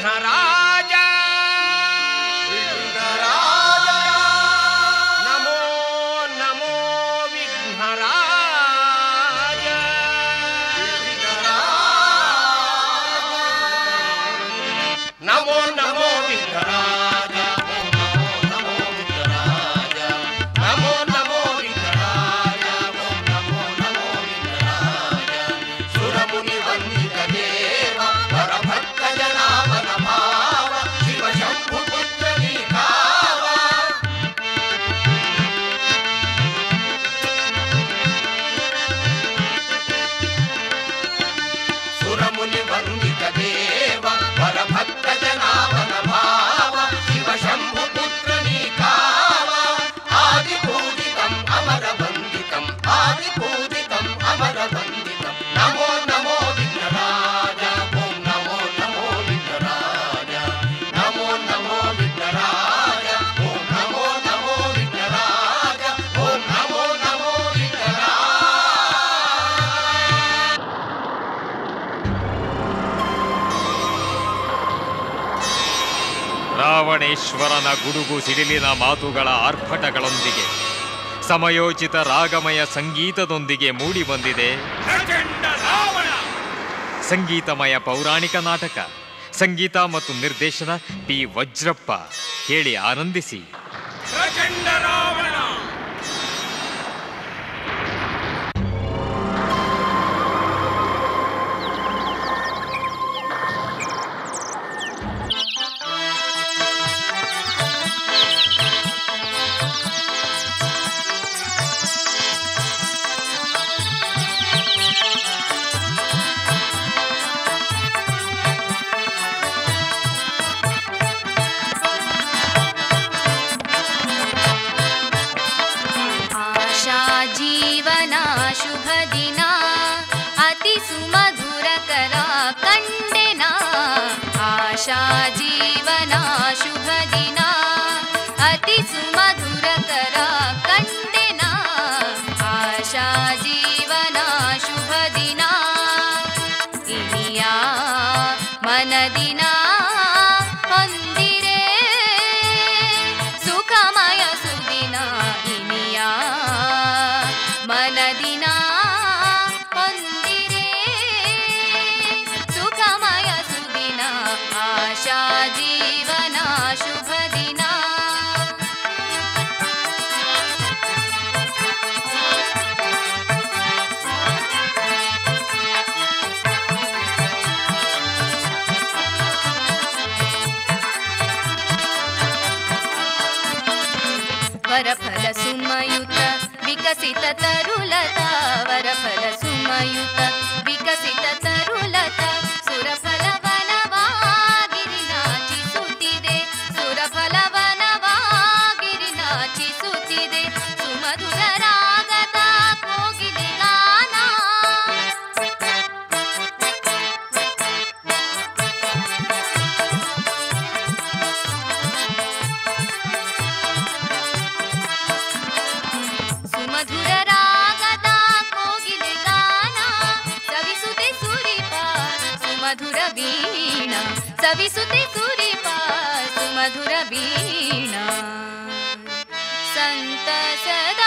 ವಿಘ್ನರಾಜ ನಮೋ ನಮೋ ವಿಘ್ನರಾಜ ನಮೋ ನಮೋ ವಿಘ್ನರಾಜ ನಮೋ ನಮೋ ವಿಘ್ನರಾಜ ಓಂ ನಮೋ ನಮೋ ವಿಘ್ನರಾಜ ಸುರಮುನಿ ವಂದಿತ ದೇವ ಪರಭಕ್ತ ಜನಾವನ ಭಾವ ಶಿವ ಶಂಭು ಪುತ್ರ ನೀಕಾವ ಸುರಮುನಿ ವಂದಿತ ದೇವ ಪರಭಕ್ತ ಜನಾವನ ಭಾವ ಶಿವ ಶಂಭು ಪುತ್ರ ನೀಕಾವ ಆದಿ ಪೂಜಿತಂ ಅಮರ ವಂದಿತಂ ಆದಿ ಪೂಜಿತಂ ಅಮರ ವಂದಿತಂ ನಮೋ ನಮೋ ವಿಘ್ನರಾಜ ಓಂ ನಮೋ ನಮೋ ವಿಘ್ನರಾಜ ನಮೋ ನಮೋ ವಿಘ್ನರಾಜ ಓಂ ನಮೋ ನಮೋ ವಿಘ್ನರಾಜ ಓಂ ನಮೋ ನಮೋ ವಿಘ್ನರಾಜ ರಾವಣೇಶ್ವರನ ಗುಡುಗು ಸಿಡಿಲಿನ ಮಾತುಗಳ ಆರ್ಭಟಗಳೊಂದಿಗೆ ಸಮಯೋಚಿತ ರಾಗಮಯ ಸಂಗೀತದೊಂದಿಗೆ ಮೂಡಿ ಬಂದಿದೆ ಸಂಗೀತಮಯ ಪೌರಾಣಿಕ ನಾಟಕ ಸಂಗೀತ ಮತ್ತು ನಿರ್ದೇಶನ ಪಿ ವಜ್ರಪ್ಪ ಕೇಳಿ ಆನಂದಿಸಿ आशा जीवना शुभ दिना अति सुमधुर करा कंडेना आशा जीवना शुभ दिना अति सुमधुर करा कंडेना आशा जीवना शुभ दिना ಇನಿಯಾ ಮನದಿನ ಹೊಂದಿರೆ ಸುಖಮಯ ಸುದಿನ ಇನಿಯ ಮನದಿನ ಹೊಂದಿರೆ ಸುಖಮಯ ಸುದಿನ ಆಶಾ ಜೀವನ ಶುಭ ದಿನ ವರಫಲ ಸುಮಯುತ ವಿಕಸಿತ ತರುಲತ ವರಫಲ ಸುಮಯುತ ವಿಕಸಿತ ತರುಲತ ಸುರಫಲವನವಾಗಿರಿ ನಾಚಿಸುತ್ತಿದೆ ಸುರಫಲವನವಾಗಿರಿ ನಾಚಿಸುತ್ತಿದೆ ಸುಮಧುರ ರಾಗದ ಕೋಗಿಲೆ ಗಾನ ಸುಮಧುರ ರಾಗದ ಕೋಗಿಲೆ ಗಾನ ಸವಿಸುತ್ತೆ ಸುರಿಪ ಸುಮಧುರ ವೀಣ ಸವಿಸುತ್ತೆ ಸುರಿಪ ಸುಮಧುರ ವೀಣ ಸಂತಸದ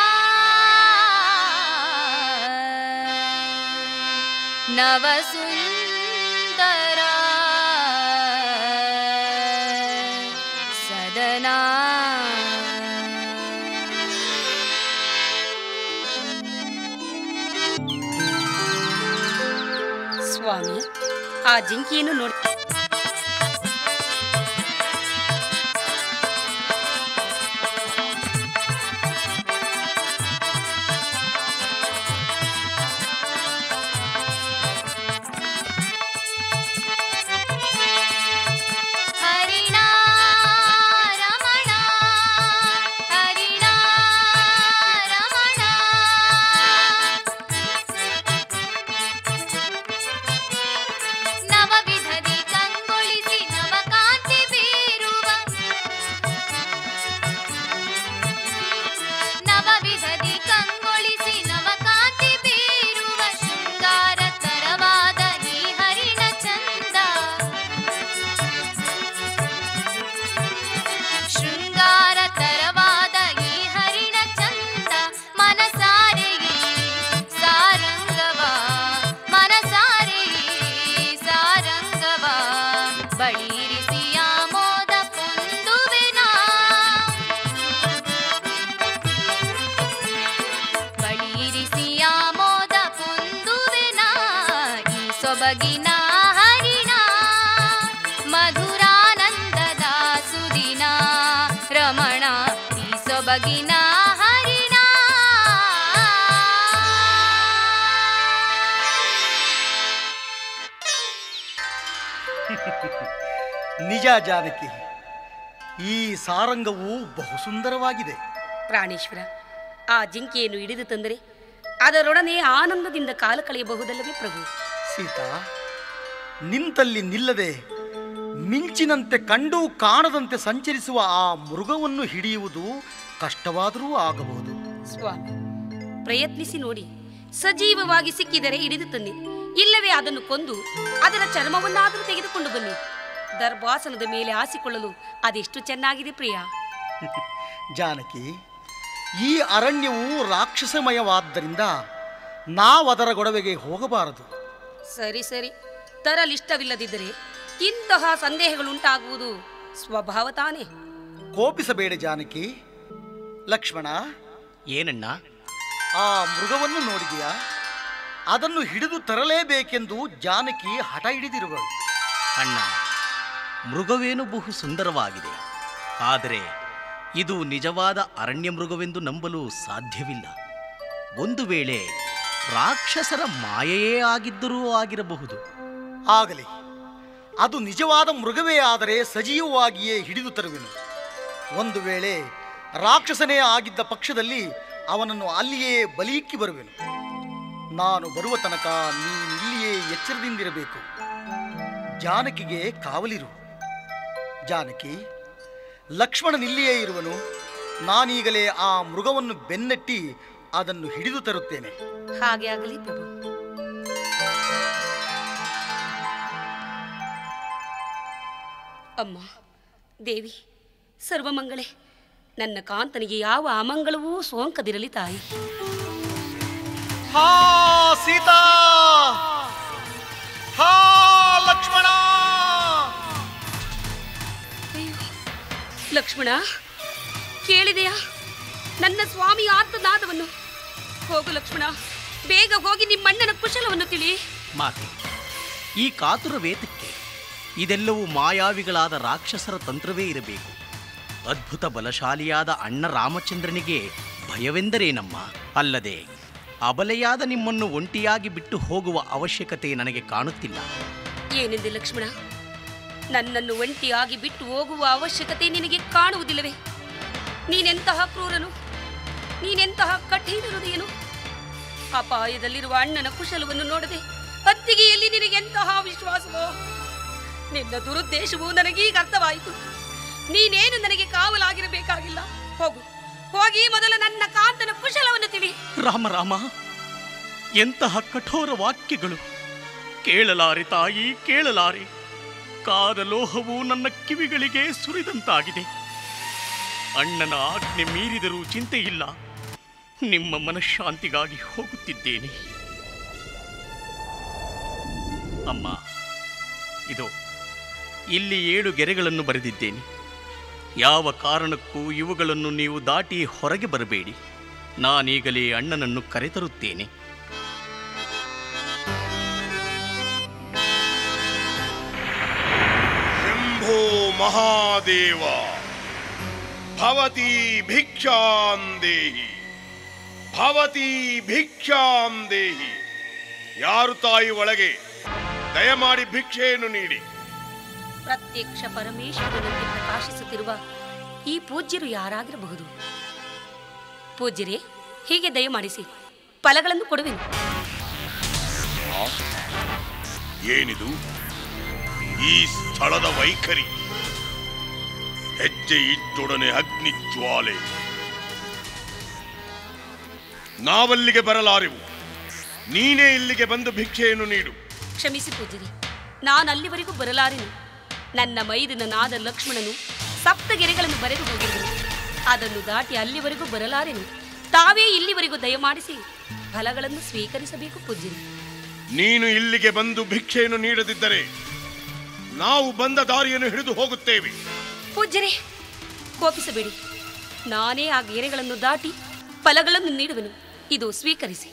ನವಸುಂದರ ಸದನಾ ಸ್ವಾಮಿ ಆ ಜಿಂಕಿಯನ್ನು ನೋಡಿ ಹರಿಣ ರಮಣ ಹರಿಣ ರಮಣ ನವವಿಧದಿ ಬಳಿರಿಸಿ ಆಮೋದ ಪೊಂದುವೆನ ಬಳಿರಿಸಿ ಆಮೋದ ಪೊಂದುವೆನ ಈ ಸೊಬಗಿನ ಹರಿಣ ಮಧುರಾನಂದದ ಸುದಿನ ರಮಣ ಈ ಸೊಬಗಿನ ಹರಿಣ ನಿಜ ಜಾನಕಿ ಈ ಸಾರಂಗವು ಬಹು ಸುಂದರವಾಗಿದೆ ಪ್ರಾಣೇಶ್ವರ ಆ ಜಿಂಕೆಯನ್ನು ಹಿಡಿದು ತಂದರೆ ಅದರೊಡನೆ ಆನಂದದಿಂದ ಕಾಲ ಕಳೆಯಬಹುದಲ್ಲವೇ ಪ್ರಭು ಸೀತಾ ನಿಂತಲ್ಲಿ ನಿಲ್ಲದೆ ಮಿಂಚಿನಂತೆ ಕಂಡು ಕಾಣದಂತೆ ಸಂಚರಿಸುವ ಆ ಮೃಗವನ್ನು ಹಿಡಿಯುವುದು ಕಷ್ಟವಾದರೂ ಆಗಬಹುದು ಸ್ವಾಮಿ ಪ್ರಯತ್ನಿಸಿ ನೋಡಿ ಸಜೀವವಾಗಿ ಸಿಕ್ಕಿದರೆ ಹಿಡಿದು ತನ್ನಿ ಇಲ್ಲವೇ ಅದನ್ನು ಕೊಂದು ಅದರ ಚರ್ಮವನ್ನಾದರೂ ತೆಗೆದುಕೊಂಡು ಬನ್ನಿ ದರ್ಭಾಸನದ ಮೇಲೆ ಆಸಿಕೊಳ್ಳಲು ಅದೆಷ್ಟು ಚೆನ್ನಾಗಿದೆ ಪ್ರಿಯ ಜಾನಕಿ ಈ ಅರಣ್ಯವು ರಾಕ್ಷಸಮಯವಾದ್ದರಿಂದ ನಾವದರ ಗೊಡವೆಗೆ ಹೋಗಬಾರದು ಸರಿ ಸರಿ ತರಲಿಷ್ಟವಿಲ್ಲದಿದ್ದರೆ ಇಂತಹ ಸಂದೇಹಗಳುಂಟಾಗುವುದು ಸ್ವಭಾವ ತಾನೇ ಕೋಪಿಸಬೇಡ ಜಾನಕಿ ಲಕ್ಷ್ಮಣ ಏನಣ್ಣ ಆ ಮೃಗವನ್ನು ನೋಡಿದೆಯಾ ಅದನ್ನು ಹಿಡಿದು ತರಲೇಬೇಕೆಂದು ಜಾನಕಿ ಹಠ ಹಿಡಿದಿರುವಳು ಅಣ್ಣ ಮೃಗವೇನು ಬಹು ಸುಂದರವಾಗಿದೆ ಆದರೆ ಇದು ನಿಜವಾದ ಅರಣ್ಯ ಮೃಗವೆಂದು ನಂಬಲು ಸಾಧ್ಯವಿಲ್ಲ ಒಂದು ವೇಳೆ ರಾಕ್ಷಸರ ಮಾಯೆಯೇ ಆಗಿದ್ದರೂ ಆಗಿರಬಹುದು ಆಗಲಿ ಅದು ನಿಜವಾದ ಮೃಗವೇ ಆದರೆ ಸಜೀವವಾಗಿಯೇ ಹಿಡಿದು ತರುವೆನು ಒಂದು ವೇಳೆ ರಾಕ್ಷಸನೇ ಆಗಿದ್ದ ಪಕ್ಷದಲ್ಲಿ ಅವನನ್ನು ಅಲ್ಲಿಯೇ ಬಲಿಯಿಕ್ಕಿ ಬರುವೆನು ನಾನು ಬರುವ ತನಕ ನೀನಿಲ್ಲಿಯೇ ಎಚ್ಚರದಿಂದಿರಬೇಕು ಜಾನಕಿಗೆ ಕಾವಲಿರು ಜಾನಕಿ ಲಕ್ಷ್ಮಣನಿಲ್ಲಿಯೇ ಇರುವನು ನಾನೀಗಲೇ ಆ ಮೃಗವನ್ನು ಬೆನ್ನಟ್ಟಿ ಅದನ್ನು ಹಿಡಿದು ತರುತ್ತೇನೆ ಹಾಗೆ ಆಗಲಿ ಪ್ರಭು ಅಮ್ಮ ದೇವಿ ಸರ್ವಮಂಗಳೆ ನನ್ನ ಕಾಂತನಿಗೆ ಯಾವ ಅಮಂಗಳವೂ ಸೋಂಕದಿರಲಿ ತಾಯಿ ಹಾ ಸೀತಾ ಹಾ ಲಕ್ಷ್ಮಣ ಅಯ್ಯೋ, ಲಕ್ಷ್ಮಣ ಕೇಳಿದೆಯಾ ನನ್ನ ಸ್ವಾಮಿ ಆರ್ತನಾದವನ್ನು ಹೋಗು ಲಕ್ಷ್ಮಣ ಬೇಗ ಹೋಗಿ ನಿಮ್ಮಣ್ಣನ ಕುಶಲವನ್ನು ತಿಳಿ ಮಾತೆ ಈ ಕಾತುರ ವೇತಕ್ಕೆ ಇದೆಲ್ಲವೂ ಮಾಯಾವಿಗಳಾದ ರಾಕ್ಷಸರ ತಂತ್ರವೇ ಇರಬೇಕು ಅದ್ಭುತ ಬಲಶಾಲಿಯಾದ ಅಣ್ಣ ರಾಮಚಂದ್ರನಿಗೆ ಭಯವೆಂದರೇನಮ್ಮ ಅಲ್ಲದೆ ಅಬಲೆಯಾದ ನಿಮ್ಮನ್ನು ಒಂಟಿಯಾಗಿ ಬಿಟ್ಟು ಹೋಗುವ ಅವಶ್ಯಕತೆ ನನಗೆ ಕಾಣುತ್ತಿಲ್ಲ ಏನೆಂದೆ ಲಕ್ಷ್ಮಣ ನನ್ನನ್ನು ಒಂಟಿಯಾಗಿ ಬಿಟ್ಟು ಹೋಗುವ ಅವಶ್ಯಕತೆ ನಿನಗೆ ಕಾಣುವುದಿಲ್ಲವೇ ನೀನೆಂತಹ ಕ್ರೂರನು ನೀನೆಂತಹ ಕಠಿಣ ಹೃದಯನು ಅಪಾಯದಲ್ಲಿರುವ ಅಣ್ಣನ ಕುಶಲವನ್ನು ನೋಡದೆ ಅತ್ತಿಗೆಯಲ್ಲಿ ನಿನಗೆಂತಹ ವಿಶ್ವಾಸವೋ ನಿನ್ನ ದುರುದ್ದೇಶವು ನನಗೀಗ ಅರ್ಥವಾಯಿತು ನೀನೇನು ನನಗೆ ಕಾವಲಾಗಿರಬೇಕಾಗಿಲ್ಲ ಹೋಗು ಹೋಗಿ ಮೊದಲು ನನ್ನ ಕಾಂತನ ಕುಶಲವನ್ನು ತಿಳಿ ರಾಮ ರಾಮ ಎಂತಹ ಕಠೋರ ವಾಕ್ಯಗಳು ಕೇಳಲಾರೆ ತಾಯಿ ಕೇಳಲಾರೆ ಕಾದ ಲೋಹವು ನನ್ನ ಕಿವಿಗಳಿಗೆ ಸುರಿದಂತಾಗಿದೆ ಅಣ್ಣನ ಆಜ್ಞೆ ಮೀರಿದರೂ ಚಿಂತೆ ಇಲ್ಲ ನಿಮ್ಮ ಮನಃಶಾಂತಿಗಾಗಿ ಹೋಗುತ್ತಿದ್ದೇನೆ ಅಮ್ಮ ಇದು ಇಲ್ಲಿ ಏಳು ಗೆರೆಗಳನ್ನು ಬರೆದಿದ್ದೇನೆ ಯಾವ ಕಾರಣಕ್ಕೂ ಇವುಗಳನ್ನು ನೀವು ದಾಟಿ ಹೊರಗೆ ಬರಬೇಡಿ ನಾನೀಗಲೇ ಅಣ್ಣನನ್ನು ಕರೆತರುತ್ತೇನೆ ಶಂಭೋ ಮಹಾದೇವ ಭವತಿ ಭಿಕ್ಷಾಂ ದೇಹಿ ಭವತಿ ಭಿಕ್ಷಾಂ ದೇಹಿ ಯಾರು ತಾಯಿ ಒಳಗೆ ದಯಮಾಡಿ ಭಿಕ್ಷೆಯನ್ನು ನೀಡಿ ಪ್ರತ್ಯಕ್ಷ ಪರಮೇಶ್ವರನಂತೆ ಪ್ರಕಾಶಿಸುತ್ತಿರುವ ಈ ಪೂಜ್ಯರು ಯಾರಾಗಿರಬಹುದು ಪೂಜ್ಯರೇ ಹೀಗೆ ದಯಮಾಡಿಸಿ ಫಲಗಳನ್ನು ಕೊಡುವೆನು ಏನಿದು ಈ ಸ್ಥಳದ ವೈಖರಿ ಹೆಜ್ಜೆ ಇಟ್ಟೊಡನೆ ಅಗ್ನಿ ಜ್ವಾಲೆ ನಾವಲ್ಲಿಗೆ ಬರಲಾರೆವು ನೀನೇ ಇಲ್ಲಿಗೆ ಬಂದು ಭಿಕ್ಷೆಯನ್ನು ನೀಡು ಕ್ಷಮಿಸಿ ಪೂಜ್ಯರೇ ನಾನು ಅಲ್ಲಿವರೆಗೂ ಬರಲಾರೆನು ನನ್ನ ಮೈದನನಾದ ಲಕ್ಷ್ಮಣನು ಸಪ್ತಗೆರೆಗಳನ್ನು ಬರೆದು ಹೋಗಿರುವನು ಅದನ್ನು ದಾಟಿ ಅಲ್ಲಿವರೆಗೂ ಬರಲಾರೆನು ತಾವೇ ಇಲ್ಲಿವರೆಗೂ ದಯಮಾಡಿಸಿ ಫಲಗಳನ್ನು ಸ್ವೀಕರಿಸಬೇಕು ಪೂಜ್ಯರೇ ನೀನು ಇಲ್ಲಿಗೆ ಬಂದು ಭಿಕ್ಷೆಯನ್ನು ನೀಡದಿದ್ದರೆ ನಾವು ಬಂದ ದಾರಿಯನ್ನು ಹಿಡಿದು ಹೋಗುತ್ತೇವೆ ಪೂಜ್ಯರೇ ಕೋಪಿಸಬೇಡಿ ನಾನೇ ಆ ಗೆರೆಗಳನ್ನು ದಾಟಿ ಫಲಗಳನ್ನು ನೀಡುವೆನು ಇದು ಸ್ವೀಕರಿಸಿ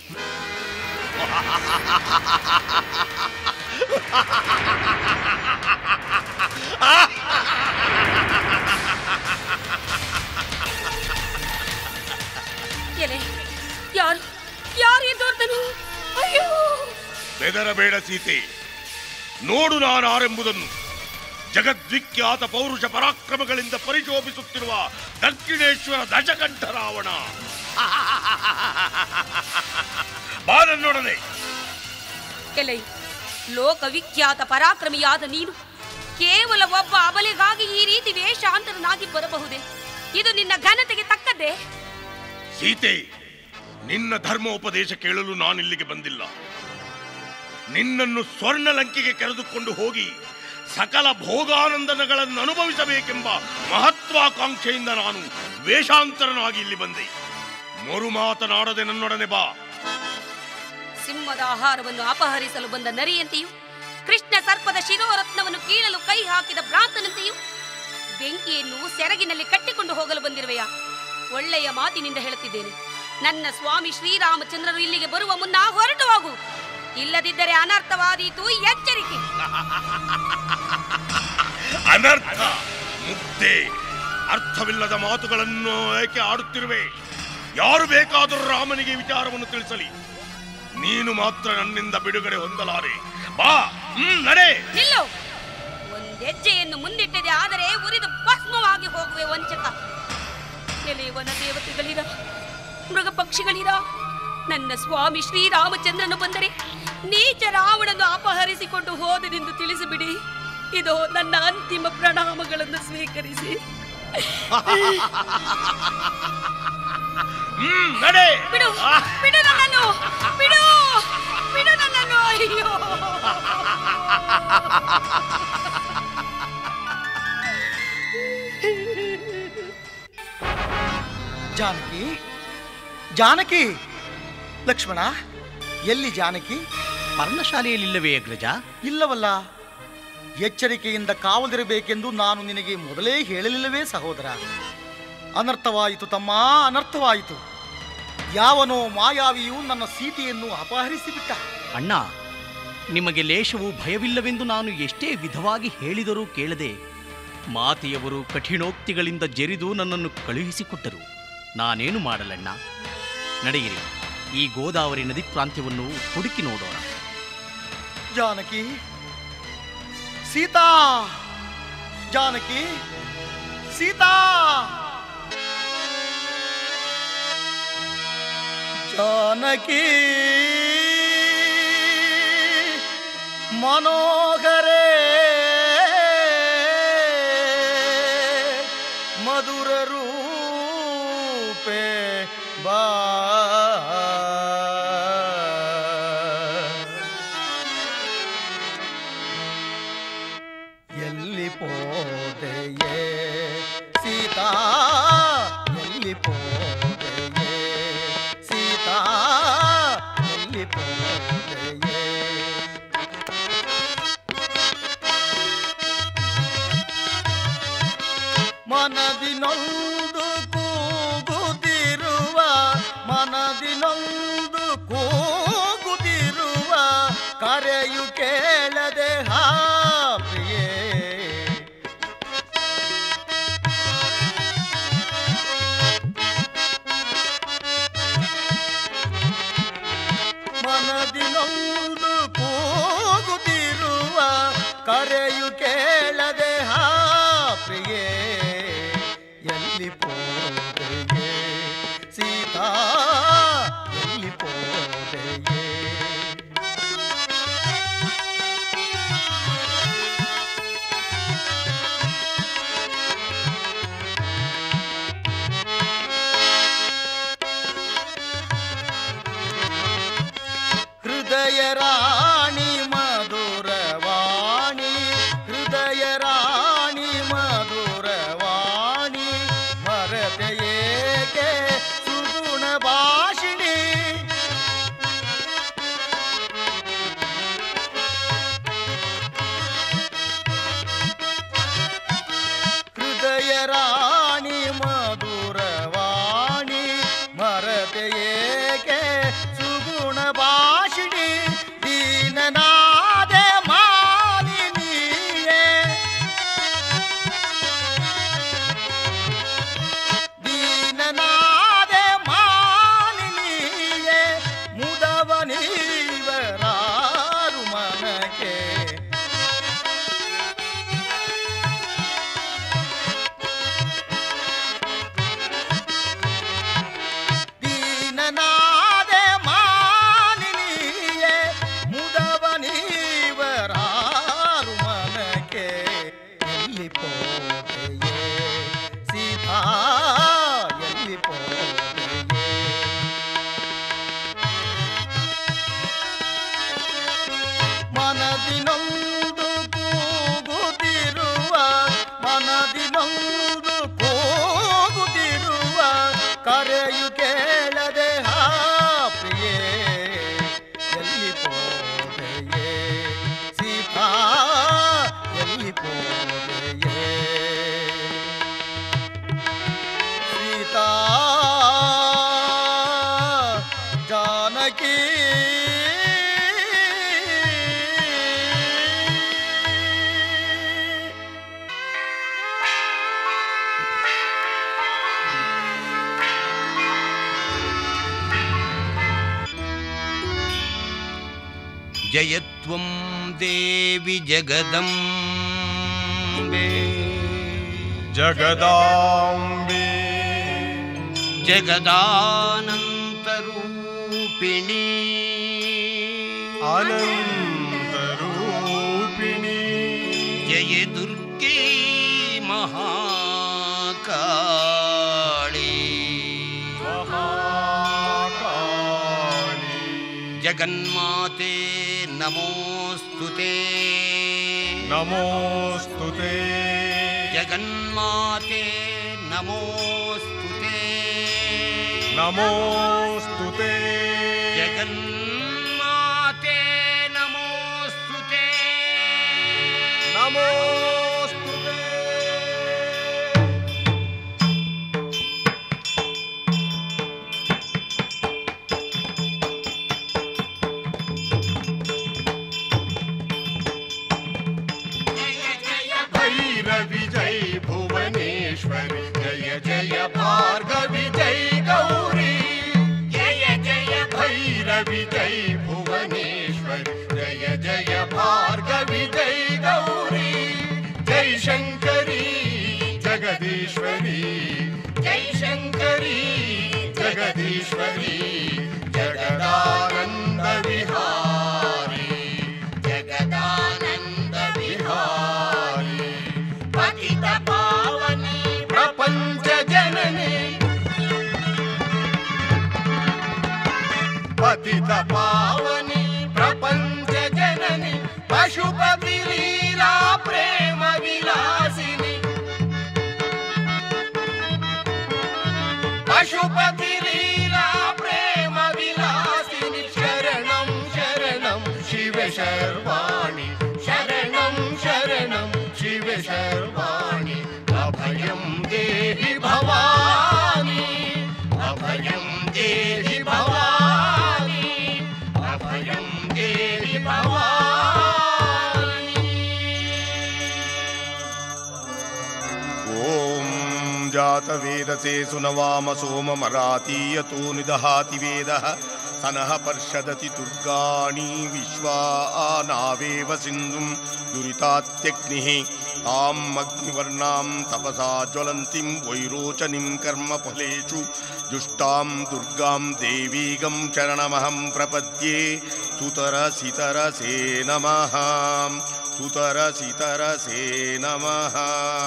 ಎಲೆ ಯಾರು ಯಾರು ಎದ್ದೋರ್ತನು ಅಯ್ಯೋ ಬೆದರಬೇಡ ಸೀತೆ ನೋಡು ನಾನಾರೆಂಬುದನ್ನು ಜಗದ್ವಿಖ್ಯಾತ ಪೌರುಷ ಪರಾಕ್ರಮಗಳಿಂದ ಪರಿಶೋಭಿಸುತ್ತಿರುವ ದಕ್ಷಿಣೇಶ್ವರ ದಶಕಂಠ ರಾವಣ ಬಾನನ್ನೊಡನೆ ಎಲೈ ಲೋಕವಿಖ್ಯಾತ ಪರಾಕ್ರಮಿಯಾದ ನೀನು ಕೇವಲ ಒಬ್ಬ ಅಬಲೆಗಾಗಿ ಈ ರೀತಿ ವೇಷಾಂತರನಾಗಿ ಬರಬಹುದೇ ಇದು ನಿನ್ನ ಘನತೆಗೆ ತಕ್ಕದ್ದೇ ಸೀತೆ ನಿನ್ನ ಧರ್ಮೋಪದೇಶ ಕೇಳಲು ನಾನಿಲ್ಲಿಗೆ ಬಂದಿಲ್ಲ ನಿನ್ನನ್ನು ಸ್ವರ್ಣ ಲಂಕೆಗೆ ಕರೆದುಕೊಂಡು ಹೋಗಿ ಸಕಲ ಭೋಗಾನಂದನಗಳನ್ನು ಅನುಭವಿಸಬೇಕೆಂಬ ಮಹತ್ವಾಕಾಂಕ್ಷೆಯಿಂದ ನಾನು ವೇಷಾಂತರನಾಗಿ ಇಲ್ಲಿ ಬಂದೆ ಮರು ಮಾತನಾಡದೆ ನನ್ನೊಡನೆ ಬಾ ಸಿಂಹದ ಆಹಾರವನ್ನು ಅಪಹರಿಸಲು ಬಂದ ನರಿಯಂತೆಯೂ ಕೃಷ್ಣ ಸರ್ಪದ ಶಿರೋರತ್ನವನ್ನು ಕೀಳಲು ಕೈ ಹಾಕಿದ ಭ್ರಾಂತನಂತೆಯೂ ಬೆಂಕಿಯನ್ನು ಸೆರಗಿನಲ್ಲಿ ಕಟ್ಟಿಕೊಂಡು ಹೋಗಲು ಬಂದಿರುವೆಯ ಒಳ್ಳೆಯ ಮಾತಿನಿಂದ ಹೇಳುತ್ತಿದ್ದೇನೆ ನನ್ನ ಸ್ವಾಮಿ ಶ್ರೀರಾಮಚಂದ್ರರು ಇಲ್ಲಿಗೆ ಬರುವ ಮುನ್ನ ಹೊರಟು ಹೋಗು ಇಲ್ಲದಿದ್ದರೆ ಅನರ್ಥವಾದೀತು ಎಚ್ಚರಿಕೆ ಅನರ್ಥ ಮುಗ್ಧೆ ಅರ್ಥವಿಲ್ಲದ ಮಾತುಗಳನ್ನು ಏಕೆ ಆಡುತ್ತಿರುವೆ ಯಾರು ಬೇಕಾದರೂ ರಾಮನಿಗೆ ವಿಚಾರವನ್ನು ತಿಳಿಸಲಿ ನೀನು ಮಾತ್ರ ನನ್ನಿಂದ ಬಿಡುಗಡೆ ಹೊಂದಲಾರೆ ಬಾ ಹ್ಮ್ ನಡೆ ನಿಲ್ಲು ಒಂದೆಜ್ಜೆಯನ್ನು ಮುಂದಿಟ್ಟಿದೆ ಆದರೆ ಉರಿದು ಭಸ್ಮವಾಗಿ ಹೋಗುವೆ ವಂಚಕ ಎಲೆ ವನ ದೇವತೆಗಳಿರ ಮೃಗ ಪಕ್ಷಿಗಳಿರ ನನ್ನ ಸ್ವಾಮಿ ಶ್ರೀರಾಮಚಂದ್ರನು ಬಂದರೆ ನೀಚ ರಾವಣನು ಅಪಹರಿಸಿಕೊಂಡು ಹೋದನೆಂದು ತಿಳಿಸಿಬಿಡಿ ಇದು ನನ್ನ ಅಂತಿಮ ಪ್ರಣಾಮಗಳನ್ನು ಸ್ವೀಕರಿಸಿ ಹ್ಮ್ ನಡೆ ಬಿಡು ಬಿಡು ನನ್ನನ್ನು ಬಿಡು ಬಿಡು ನನ್ನನ್ನು ಅಯ್ಯೋ ಜಾನಕಿ ಜಾನಕಿ ಲಕ್ಷ್ಮಣ ಎಲ್ಲಿ ಜಾನಕಿ ಪರ್ಣಶಾಲೆಯಲ್ಲಿಲ್ಲವೇ ಅಗ್ರಜ ಇಲ್ಲವಲ್ಲ ಎಚ್ಚರಿಕೆಯಿಂದ ಕಾವಲಿರಬೇಕೆಂದು ನಾನು ನಿನಗೆ ಮೊದಲೇ ಹೇಳಲಿಲ್ಲವೇ ಸಹೋದರ ಅನರ್ಥವಾಯಿತು ತಮ್ಮ ಅನರ್ಥವಾಯಿತು ಯಾವನೋ ಮಾಯಾವಿಯು ನನ್ನ ಸೀತೆಯನ್ನು ಅಪಹರಿಸಿಬಿಟ್ಟ ಅಣ್ಣ ನಿಮಗೆ ಲೇಷವು ಭಯವಿಲ್ಲವೆಂದು ನಾನು ಎಷ್ಟೇ ವಿಧವಾಗಿ ಹೇಳಿದರೂ ಕೇಳದೆ ಮಾತೆಯವರು ಕಠಿಣೋಕ್ತಿಗಳಿಂದ ಜರಿದು ನನ್ನನ್ನು ಕಳುಹಿಸಿಕೊಟ್ಟರು ನಾನೇನು ಮಾಡಲಣ್ಣ ನಡೆಯಿರಿ ಈ ಗೋದಾವರಿ ನದಿ ಪ್ರಾಂತ್ಯವನ್ನು ಹುಡುಕಿ ನೋಡೋಣ ಜಾನಕಿ ಸೀತಾ ಜಾನಕಿ ಸೀತಾ ಜಾನಕಿ ಮನೋಹರೇ ಮಧುರ ರೂಪೆ ಬಾ ಎಲ್ಲಿ ಪೋದೆಯೇ ಸೀತಾ ಎಲ್ಲಿ ಪೋದೆಯೇ ಸೀತಾ ಎಲ್ಲಿ ಪೋದೆಯೇ ಮನದಿನೊಂದು ಕೂಗುತ್ತಿರುವ ಮನದಿನೊಂದು ಕೂಗುತ್ತಿರುವ ಕರೆಯು ಕೇಳದೆ ಹಾ ಪ್ರಿಯೇ ಮನದಿನೊಂದು ಕೂಗುತ್ತಿರುವ ಕರೆಯು ಕೇಳದೆ ಹಾ ಪ್ರಿಯೇ ಎಲ್ಲಿ ಪೋದೆಯೇ ಸೀತಾ ಎಲ್ಲಿ ಪೋದೆಯೇ ಹೃದಯ ರಾಣಿ ಮಧುರವಾಣಿ ಹೃದಯ ರಾಣಿ ಮಧುರವಾಣಿ ಮರತೆಯೇ ಹೃದಯ ರಾಣಿ ಮಧುರವಾಣಿ ಮರತೆ ಏಕೆ ಸುಗುಣ ಭಾಷಿಣಿ ದೀನನಾದೆ ಮಾಲಿನಿಯೇ ದೀನನಾದೆ ಮಾಲಿನಿಯೇ ಮುದವನೀವರಾರು ಮನಕ್ಕೆ ದೀನನಾದೆ ಮಾಲಿನಿಯೇ ಮುದವನೀವರಾರು ಮನಕ್ಕೆ ಎಲ್ಲಿ ಪೋದೆಯೇ ಸೀತಾ ಎಲ್ಲಿ ಪೋದೆಯೇ ಮನದಿನೊಂದು ಕೂಗುತ್ತಿರುವ ಮನದಿನೊಂದು ಕೂಗುತ್ತಿರುವ ಕರೆಯು ಕೇಳದೆ ಹಾ ಪ್ರಿಯೇ ಎಲ್ಲಿ ಪೋದೆಯೇ ಸೀತಾ ಎಲ್ಲಿ ಪೋದೆಯೇ ಸೀತಾ ಜಾನಕಿ ಜಯತ್ವಂ ದೇವಿ ಜಗದಂಬೆ ಜಗದಾಂಬೆ ಜಗದಾನಂತರೂಪಿಣಿ ಅನಂತರೂಪಿಣಿ ಜಯ ದುರ್ಗೆ ಮಹಾಕಾಳಿ ಮಹಾಕಾಳಿ ಜಗನ್ಮಾತೆ ನಮೋಸ್ತುತೆ ನಮೋಸ್ತುತೆ ಜಗನ್ಮಾತೆ ನಮೋಸ್ತುತೆ ನಮೋಸ್ತುತೆ ಜಗನ್ಮಾತೆ ನಮೋಸ್ತುತೆ ನಮೋಸ್ತುತೆ भैरवि जय भुवनेश्वरि जय जय भार्गवि जय गौरी जय जय भैरवि जय भुवनेश्वरि जय जय भार्गवि जय गौरी जय शङ्करी जगदीश्वरी जय शङ्करी जगदीश्वरी जगदानन्द विहारी जगदानन्द विहारी पतित पावनी प्रपञ्च जननी पतित पावनी प्रपञ्च जननी पशुपति लीला प्रेम विलासिनी पशुपति लीला प्रेम विलासिनी शरणं शरणं शिव शर्वाणि शरणं शरणं शिव शर्वाणि अभयं देहि भवानी अभयं देहि भवानी अभयं देहि भवानी ॐ जातवेदसे सुनवाम सोममरातीयतो निदहाति वेदः सनः पर्षदति दुर्गाणि विश्वा नावेव सिन्धुं दुरितात्यग्निः ताम् अग्निवर्णां तपसा ज्वलन्तीं वैरोचनीं कर्मफलेषु जुष्टां दुर्गां देवीगं शरणमहं प्रपद्ये सुतरसितरसे नमः सुतरसितरसे नमः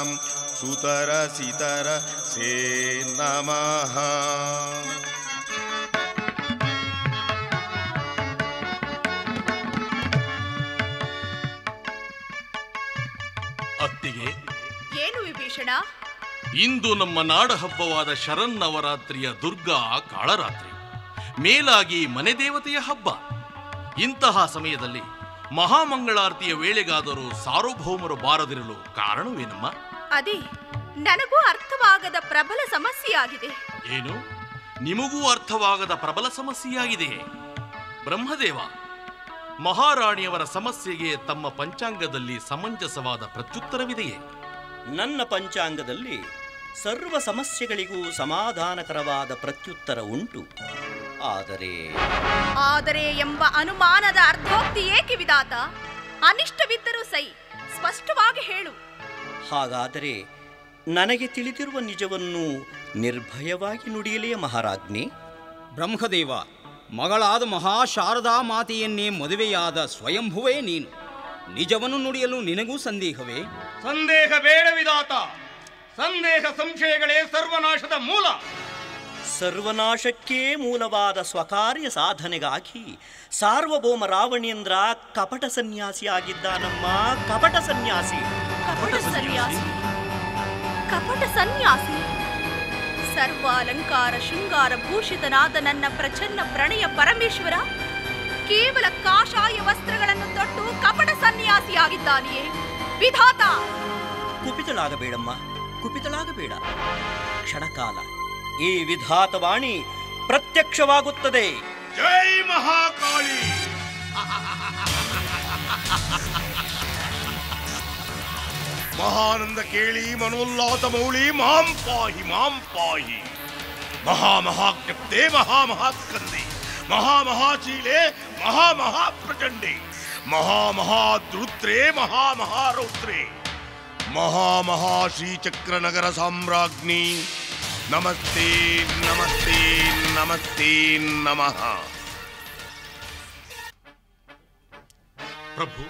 सुतरसितरसे नमः ಅತ್ತಿಗೆ ಏನು ವಿಭೀಷಣ ಇಂದು ನಮ್ಮ ನಾಡ ಹಬ್ಬವಾದ ಶರನ್ನವರಾತ್ರಿಯ ದುರ್ಗಾ ಕಾಳರಾತ್ರಿ ಮೇಲಾಗಿ ಮನೆ ದೇವತೆಯ ಹಬ್ಬ ಇಂತಹ ಸಮಯದಲ್ಲಿ ಮಹಾಮಂಗಳಾರತಿಯ ವೇಳೆಗಾದರೂ ಸಾರ್ವಭೌಮರು ಬಾರದಿರಲು ಕಾರಣವೇನಮ್ಮ ಅದೇ ನನಗೂ ಅರ್ಥವಾಗದ ಪ್ರಬಲ ಸಮಸ್ಯೆಯಾಗಿದೆ ಏನು ನಿಮಗೂ ಅರ್ಥವಾಗದ ಪ್ರಬಲ ಸಮಸ್ಯೆಯಾಗಿದೆಯೇ ಬ್ರಹ್ಮದೇವ ಮಹಾರಾಣಿಯವರ ಸಮಸ್ಯೆಗೆ ತಮ್ಮ ಪಂಚಾಂಗದಲ್ಲಿ ಸಮಂಜಸವಾದ ಪ್ರತ್ಯುತ್ತರವಿದೆಯೇ ನನ್ನ ಪಂಚಾಂಗದಲ್ಲಿ ಸರ್ವ ಸಮಸ್ಯೆಗಳಿಗೂ ಸಮಾಧಾನಕರವಾದ ಪ್ರತ್ಯುತ್ತರ ಉಂಟು ಆದರೆ ಆದರೆ ಎಂಬ ಅನುಮಾನದ ಅರ್ಥೋಕ್ತಿ ಏಕೆ ವಿಧಾತ ಅನಿಷ್ಟವಿದ್ದರೂ ಸೈ ಸ್ಪಷ್ಟವಾಗಿ ಹೇಳು ಹಾಗಾದರೆ ನನಗೆ ತಿಳಿದಿರುವ ನಿಜವನ್ನು ನಿರ್ಭಯವಾಗಿ ನುಡಿಯಲೇ ಮಹಾರಾಜ್ಞಿ ಬ್ರಹ್ಮದೇವ ಮಗಳಾದ ಮಹಾಶಾರದಾ ಮಾತೆಯನ್ನೇ ಮದುವೆಯಾದ ಸ್ವಯಂಭುವೇ ನೀನು ನಿಜವನ್ನು ನುಡಿಯಲು ನಿನಗೂ ಸಂದೇಹವೇ ಸಂದೇಹ ಬೇಡ ವಿಧಾತ ಸಂದೇಹ ಸಂಶಯಗಳೇ ಸರ್ವನಾಶದ ಮೂಲ ಸರ್ವನಾಶಕ್ಕೇ ಮೂಲವಾದ ಸ್ವಕಾರ್ಯ ಸಾಧನೆಗಾಗಿ ಸಾರ್ವಭೌಮ ರಾವಣೇಂದ್ರ ಕಪಟ ಸನ್ಯಾಸಿಯಾಗಿದ್ದಾನಮ್ಮ ಕಪಟ ಸನ್ಯಾಸಿ ಕಪಟ ಸನ್ಯಾಸಿ ಕಪಟ ಸನ್ಯಾಸಿ ಸರ್ವ ಅಲಂಕಾರ ಶೃಂಗಾರ ಭೂಷಿತನಾದ ನನ್ನ ಪ್ರಚನ್ನ ಪ್ರಣಯ ಪರಮೇಶ್ವರ ಕೇವಲ ಕಾಷಾಯ ವಸ್ತ್ರಗಳನ್ನು ತೊಟ್ಟು ಕಪಟ ಸನ್ಯಾಸಿಯಾಗಿದ್ದಾನೆಯೇ ವಿಧಾತ ಕುಪಿತಳಾಗಬೇಡಮ್ಮ ಕುಪಿತಳಾಗಬೇಡ ಕ್ಷಣಕಾಲ ಈ ವಿಧಾತವಾಣಿ ಪ್ರತ್ಯಕ್ಷವಾಗುತ್ತದೆ ಜೈ ಮಹಾಕಾಳಿ ಮಹಾನಂದ ಕೇಳಿ ಮನೋಲ್ಲಾಸ ಮೌಳಿ ಮಾಂ ಪಾಹಿ ಮಾಂ ಪಾಹಿ ಮಹಾ ಮಹಾಜ್ಞಪ್ತೆ ಮಹಾ ಮಹಾಸ್ಕಂದೆ ಮಹಾ ಮಹಾಶೀಲೆ ಮಹಾ ಮಹಾಪ್ರಚಂಡೆ ಮಹಾ ಮಹಾದೃತ್ರೆ ಮಹಾ ಮಹಾರೌತ್ರೆ ಮಹಾ ಮಹಾಶ್ರೀಚಕ್ರ ನಗರ ಸಾಮ್ರಾಜ್ಞಿ ನಮಸ್ತೆ ನಮಸ್ತೆ ನಮಸ್ತೆ ನಮಃ ಪ್ರಭು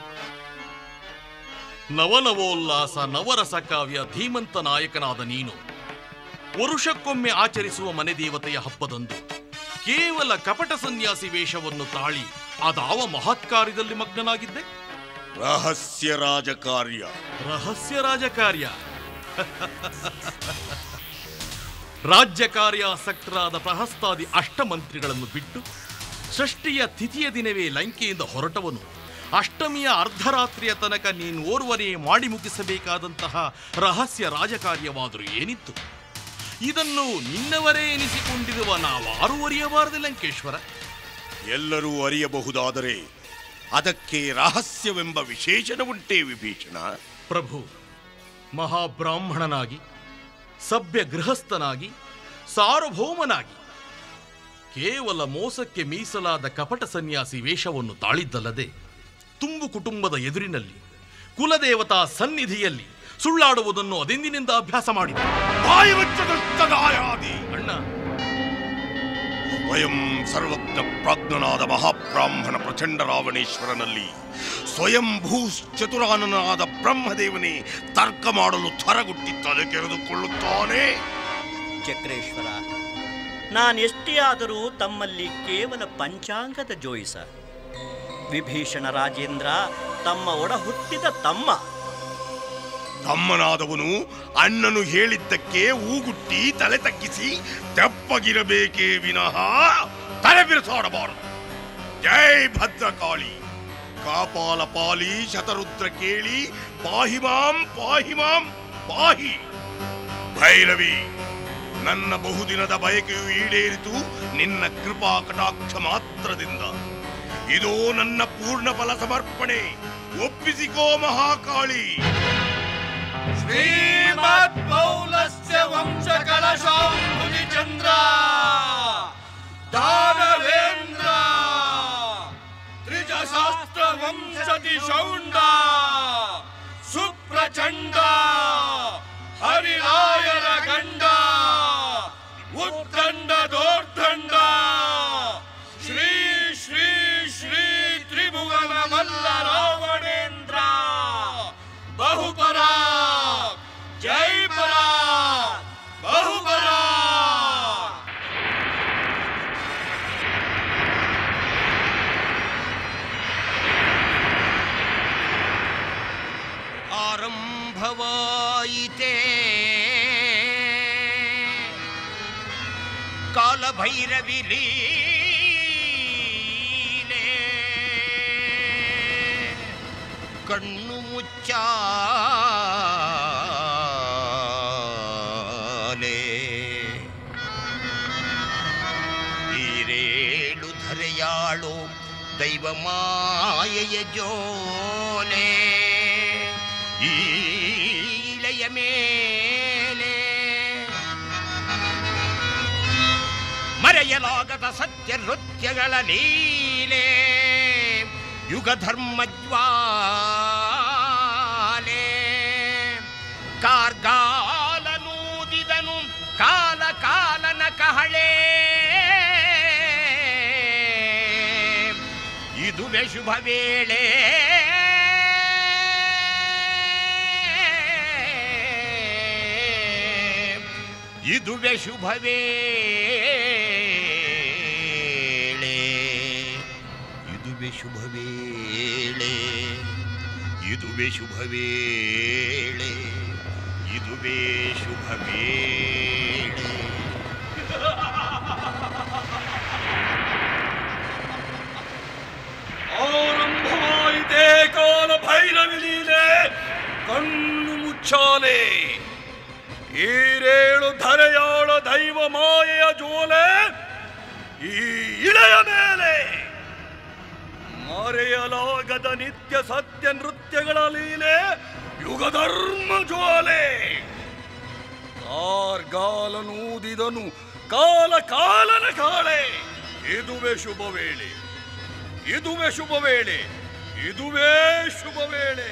ನವನವೋಲ್ಲಾಸ ನವರಸ ಕಾವ್ಯ ಧೀಮಂತ ನಾಯಕನಾದ ನೀನು ವರುಷಕ್ಕೊಮ್ಮೆ ಆಚರಿಸುವ ಮನೆ ದೇವತೆಯ ಹಬ್ಬದಂದು ಕೇವಲ ಕಪಟ ಸನ್ಯಾಸಿ ವೇಷವನ್ನು ತಾಳಿ ಅದಾವ ಮಹತ್ಕಾರ್ಯದಲ್ಲಿ ಮಗ್ನನಾಗಿದ್ದೆ ರಹಸ್ಯ ರಾಜಕಾರ್ಯ ರಹಸ್ಯ ರಾಜಕಾರ್ಯ ರಾಜ್ಯ ಕಾರ್ಯಾಸಕ್ತರಾದ ಪ್ರಹಸ್ತಾದಿ ಅಷ್ಟಮಂತ್ರಿಗಳನ್ನು ಬಿಟ್ಟು ಷಷ್ಠಿಯ ತಿಥಿಯ ದಿನವೇ ಲಂಕೆಯಿಂದ ಹೊರಟವನು ಅಷ್ಟಮಿಯ ಅರ್ಧರಾತ್ರಿಯ ತನಕ ನೀನು ಓರ್ವರೇ ಮಾಡಿ ಮುಗಿಸಬೇಕಾದಂತಹ ರಹಸ್ಯ ರಾಜಕಾರ್ಯವಾದರೂ ಏನಿತ್ತು ಇದನ್ನು ನಿನ್ನವರೇ ಎನಿಸಿಕೊಂಡಿರುವ ನಾವಾರು ಅರಿಯಬಾರದು ಲಂಕೇಶ್ವರ ಎಲ್ಲರೂ ಅರಿಯಬಹುದಾದರೆ ಅದಕ್ಕೆ ರಹಸ್ಯವೆಂಬ ವಿಶೇಷಣವುಂಟೇ ವಿಭೀಷಣ ಪ್ರಭು ಮಹಾಬ್ರಾಹ್ಮಣನಾಗಿ ಸಭ್ಯ ಗೃಹಸ್ಥನಾಗಿ ಸಾರ್ವಭೌಮನಾಗಿ ಕೇವಲ ಮೋಸಕ್ಕೆ ಮೀಸಲಾದ ಕಪಟ ಸನ್ಯಾಸಿ ವೇಷವನ್ನು ತಾಳಿದ್ದಲ್ಲದೆ ತುಂಬು ಕುಟುಂಬದ ಎದುರಿನಲ್ಲಿ ಕುಲದೇವತಾ ಸನ್ನಿಧಿಯಲ್ಲಿ ಸುಳ್ಳಾಡುವುದನ್ನು ಅದೆಂದಿನಿಂದ ಅಭ್ಯಾಸ ಮಾಡಿದ ಬಾಯಿ ದಾಯಾದಿ ಅಣ್ಣ ಸ್ವಯಂ ಸರ್ವಜ್ಞ ಪ್ರಾಜ್ಞನಾದ ಮಹಾಬ್ರಾಹ್ಮಣ ಪ್ರಚಂಡ ರಾವಣೇಶ್ವರನಲ್ಲಿ ಸ್ವಯಂ ಭೂ ಚತುರಾನನಾದ ಬ್ರಹ್ಮದೇವನೇ ತರ್ಕ ಮಾಡಲು ಥರಗುಟ್ಟಿ ತಲೆ ಕೆರೆದುಕೊಳ್ಳುತ್ತಾನೆ ಚಕ್ರೇಶ್ವರ ನಾನೆಷ್ಟೇ ಆದರೂ ತಮ್ಮಲ್ಲಿ ಕೇವಲ ಪಂಚಾಂಗದ ಜೋಯಿಸ ವಿಭೀಷಣ ರಾಜೇಂದ್ರ ತಮ್ಮ ಒಡ ಹುಟ್ಟಿದ ತಮ್ಮ ತಮ್ಮನಾದವನು ಅಣ್ಣನು ಹೇಳಿದ್ದಕ್ಕೆ ಊಗುಟ್ಟಿ ತಲೆ ತಗ್ಗಿಸಿ ತೆಪ್ಪಗಿರಬೇಕೇ ವಿನಃ ತಲೆ ಬಿರುಸಾಡಬಾರದು ಜೈ ಭದ್ರಕಾಳಿ ಕಾಪಾಲ ಪಾಲಿ ಶತರುದ್ರ ಕೇಳಿ ಪಾಹಿ ಮಾಂ ಪಾಹಿ ಮಾಂ ಪಾಹಿ ಭೈರವಿ ನನ್ನ ಬಹುದಿನದ ಬಯಕೆಯು ಈಡೇರಿತು ನಿನ್ನ ಕೃಪಾ ಕಟಾಕ್ಷ ಮಾತ್ರದಿಂದ ಇದೋ ನನ್ನ ಪೂರ್ಣ ಫಲ ಸಮರ್ಪಣೆ ಒಪ್ಪಿಸಿಕೋ ಮಹಾಕಾಳಿ ಶ್ರೀಮದ್ ಪೌಲಸ್ಯ ವಂಶ ಕಲಶಾಂಬುದಿ ಚಂದ್ರ ದಾನವೇಂದ್ರ ತ್ರಿಜಶಾಸ್ತ್ರ ವಂಶದಿ ಶೌಂಡ ಸುಪ್ರಚಂಡ ಹರಿರಾಯರ ಗಂಡ ಉತ್ತಂಡ ದೋರ್ದಂಡ ಶ್ರೀ ಶ್ರೀ ಶ್ರೀ ತ್ರಿಭುವನ ಮಲ್ಲ ರಾವಣೇಂದ್ರ ಬಹುಪರ ಜೈ ಪರ ಬಹುಪರ ಆರಂಭವಾಯಿತೇ ಕಾಲಭೈರವಿ ಲೀಲೆ ಕಣ್ಣು ಮುಚ್ಚ ದೈವ ಮಾಯೆಯ ಜೋಲೆ ಈ ಇಳೆಯ ಮೇಲೆ ಮರೆಯಲಾಗದ ಸತ್ಯ ನೃತ್ಯಗಳ ಲೀಲೆ ಯುಗ ಧರ್ಮ ಜ್ವಾಲೆ ಕಾರ್ಗಾಲನೂದಿದನು ಕಾಲ ಕಾಲನ ಕಹಳೆ ಇದುವೆ ಶುಭ ವೇಳೆ ಇದುವೆ ಶುಭ ವೇಳೆ ಇದುವೆ ಶುಭ ವೇಳೆ ಇದುವೆ ಶುಭ ವೇಳೆ ಇದುವೇ ಶುಭ ವೇಳೆ ಆರಂಭವಾಯಿತೇ ಕಾಲ ಭೈರವಿ ಲೀಲೆ ಕಣ್ಣು ಮುಚ್ಚಾಲೆ ಈರೇಳು ಧರೆಯಾಳ ದೈವ ಮಾಯೆಯ ಜೋಲೆ ಈ ಇಳೆಯ ಮೇಲೆ ಮರೆಯಲಾಗದ ನಿತ್ಯ ಸತ್ಯ ನೃತ್ಯಗಳ ಲೀಲೆ ಯುಗ ಧರ್ಮ ಜ್ವಾಲೆ ಕಾರ್ಗಾಲನೂದಿದನು ಕಾಲ ಕಾಲನ ಕಾಳೆ ಇದುವೇ ಶುಭ ವೇಳೆ ಇದುವೇ ಶುಭ ವೇಳೆ ಇದುವೇ ಶುಭ ವೇಳೆ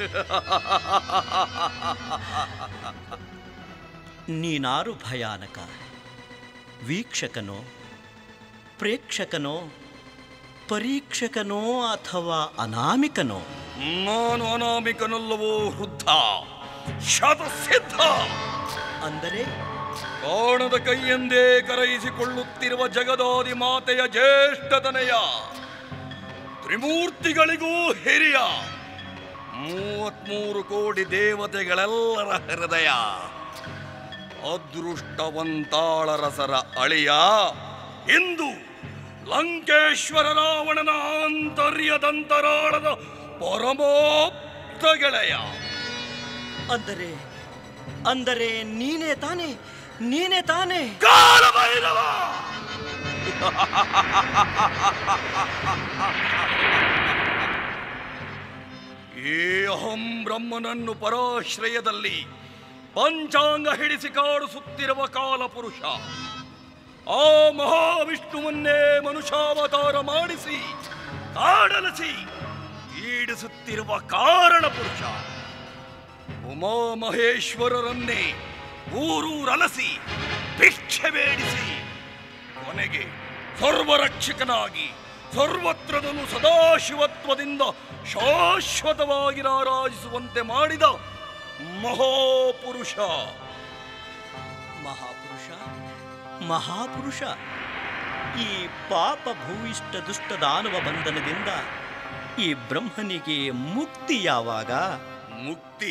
ನೀನಾರು ಭಯಾನಕ ವೀಕ್ಷಕನೋ ಪ್ರೇಕ್ಷಕನೋ ಪರೀಕ್ಷಕನೋ ಅಥವಾ ಅನಾಮಿಕನೋ ನಾನು ಅನಾಮಿಕನಲ್ಲವೋ ವೃದ್ಧ ಶತಸಿದ್ಧ ಅಂದರೆ ಕಾಣದ ಕೈಯೆಂದೇ ಕರಯಿಸಿಕೊಳ್ಳುತ್ತಿರುವ ಜಗದಾದಿ ಮಾತೆಯ ಜ್ಯೇಷ್ಠತನೆಯ ತ್ರಿಮೂರ್ತಿಗಳಿಗೂ ಹಿರಿಯ ಮೂವತ್ಮೂರು ಕೋಟಿ ದೇವತೆಗಳೆಲ್ಲರ ಹೃದಯ ಅದೃಷ್ಟವಂತಾಳರಸರ ಅಳಿಯ ಇಂದು ಲಂಕೇಶ್ವರ ರಾವಣನ ಆಂತರ್ಯದಂತರಾಳದ ಪರಮೋಕ್ತ ಗೆಳೆಯ ಅಂದರೆ ಅಂದರೆ ನೀನೇ ತಾನೇ ನೀನೇ ತಾನೇ ಕಾಲಭೈರವ ಈ ಅಹಂ ಬ್ರಹ್ಮನನ್ನು ಪರಾಶ್ರಯದಲ್ಲಿ ಪಂಚಾಂಗ ಹಿಡಿಸಿ ಕಾಡಿಸುತ್ತಿರುವ ಕಾಲಪುರುಷ ಆ ಮಹಾವಿಷ್ಣುವನ್ನೇ ಮನುಷ್ಯಾವತಾರ ಮಾಡಿಸಿ ಕಾಡಲಸಿ ಈಡಿಸುತ್ತಿರುವ ಕಾರಣ ಪುರುಷ ಉಮಾಮಹೇಶ್ವರರನ್ನೇ ಊರೂರಲಸಿ ಭಿಕ್ಷೆ ಬೇಡಿಸಿ ಕೊನೆಗೆ ಸರ್ವರಕ್ಷಕನಾಗಿ ಸರ್ವತ್ರದಲ್ಲೂ ಸದಾಶಿವತ್ವದಿಂದ ಶಾಶ್ವತವಾಗಿ ರಾರಾಜಿಸುವಂತೆ ಮಾಡಿದ ಮಹಾಪುರುಷ ಮಹಾಪುರುಷ ಮಹಾಪುರುಷ ಈ ಪಾಪ ಭೂಯಿಷ್ಠ ದುಷ್ಟ ದಾನವ ಬಂಧನದಿಂದ ಈ ಬ್ರಹ್ಮನಿಗೆ ಮುಕ್ತಿ ಯಾವಾಗ ಮುಕ್ತಿ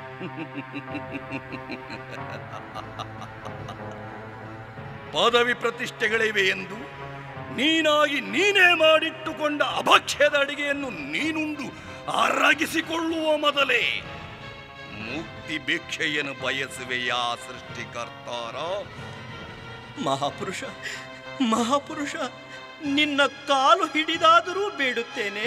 ಪದವಿ ಪ್ರತಿಷ್ಠೆಗಳಿವೆ ಎಂದು ನೀನಾಗಿ ನೀನೇ ಮಾಡಿಟ್ಟುಕೊಂಡ ಅಭಕ್ಷ್ಯದ ಅಡಿಗೆಯನ್ನು ನೀನುಂಡು ಅರಗಿಸಿಕೊಳ್ಳುವ ಮೊದಲೇ ಮುಕ್ತಿ ಭಿಕ್ಷೆಯನ್ನು ಬಯಸುವೆಯಾ ಸೃಷ್ಟಿಕರ್ತಾರ ಮಹಾಪುರುಷ ಮಹಾಪುರುಷ ನಿನ್ನ ಕಾಲು ಹಿಡಿದಾದರೂ ಬೇಡುತ್ತೇನೆ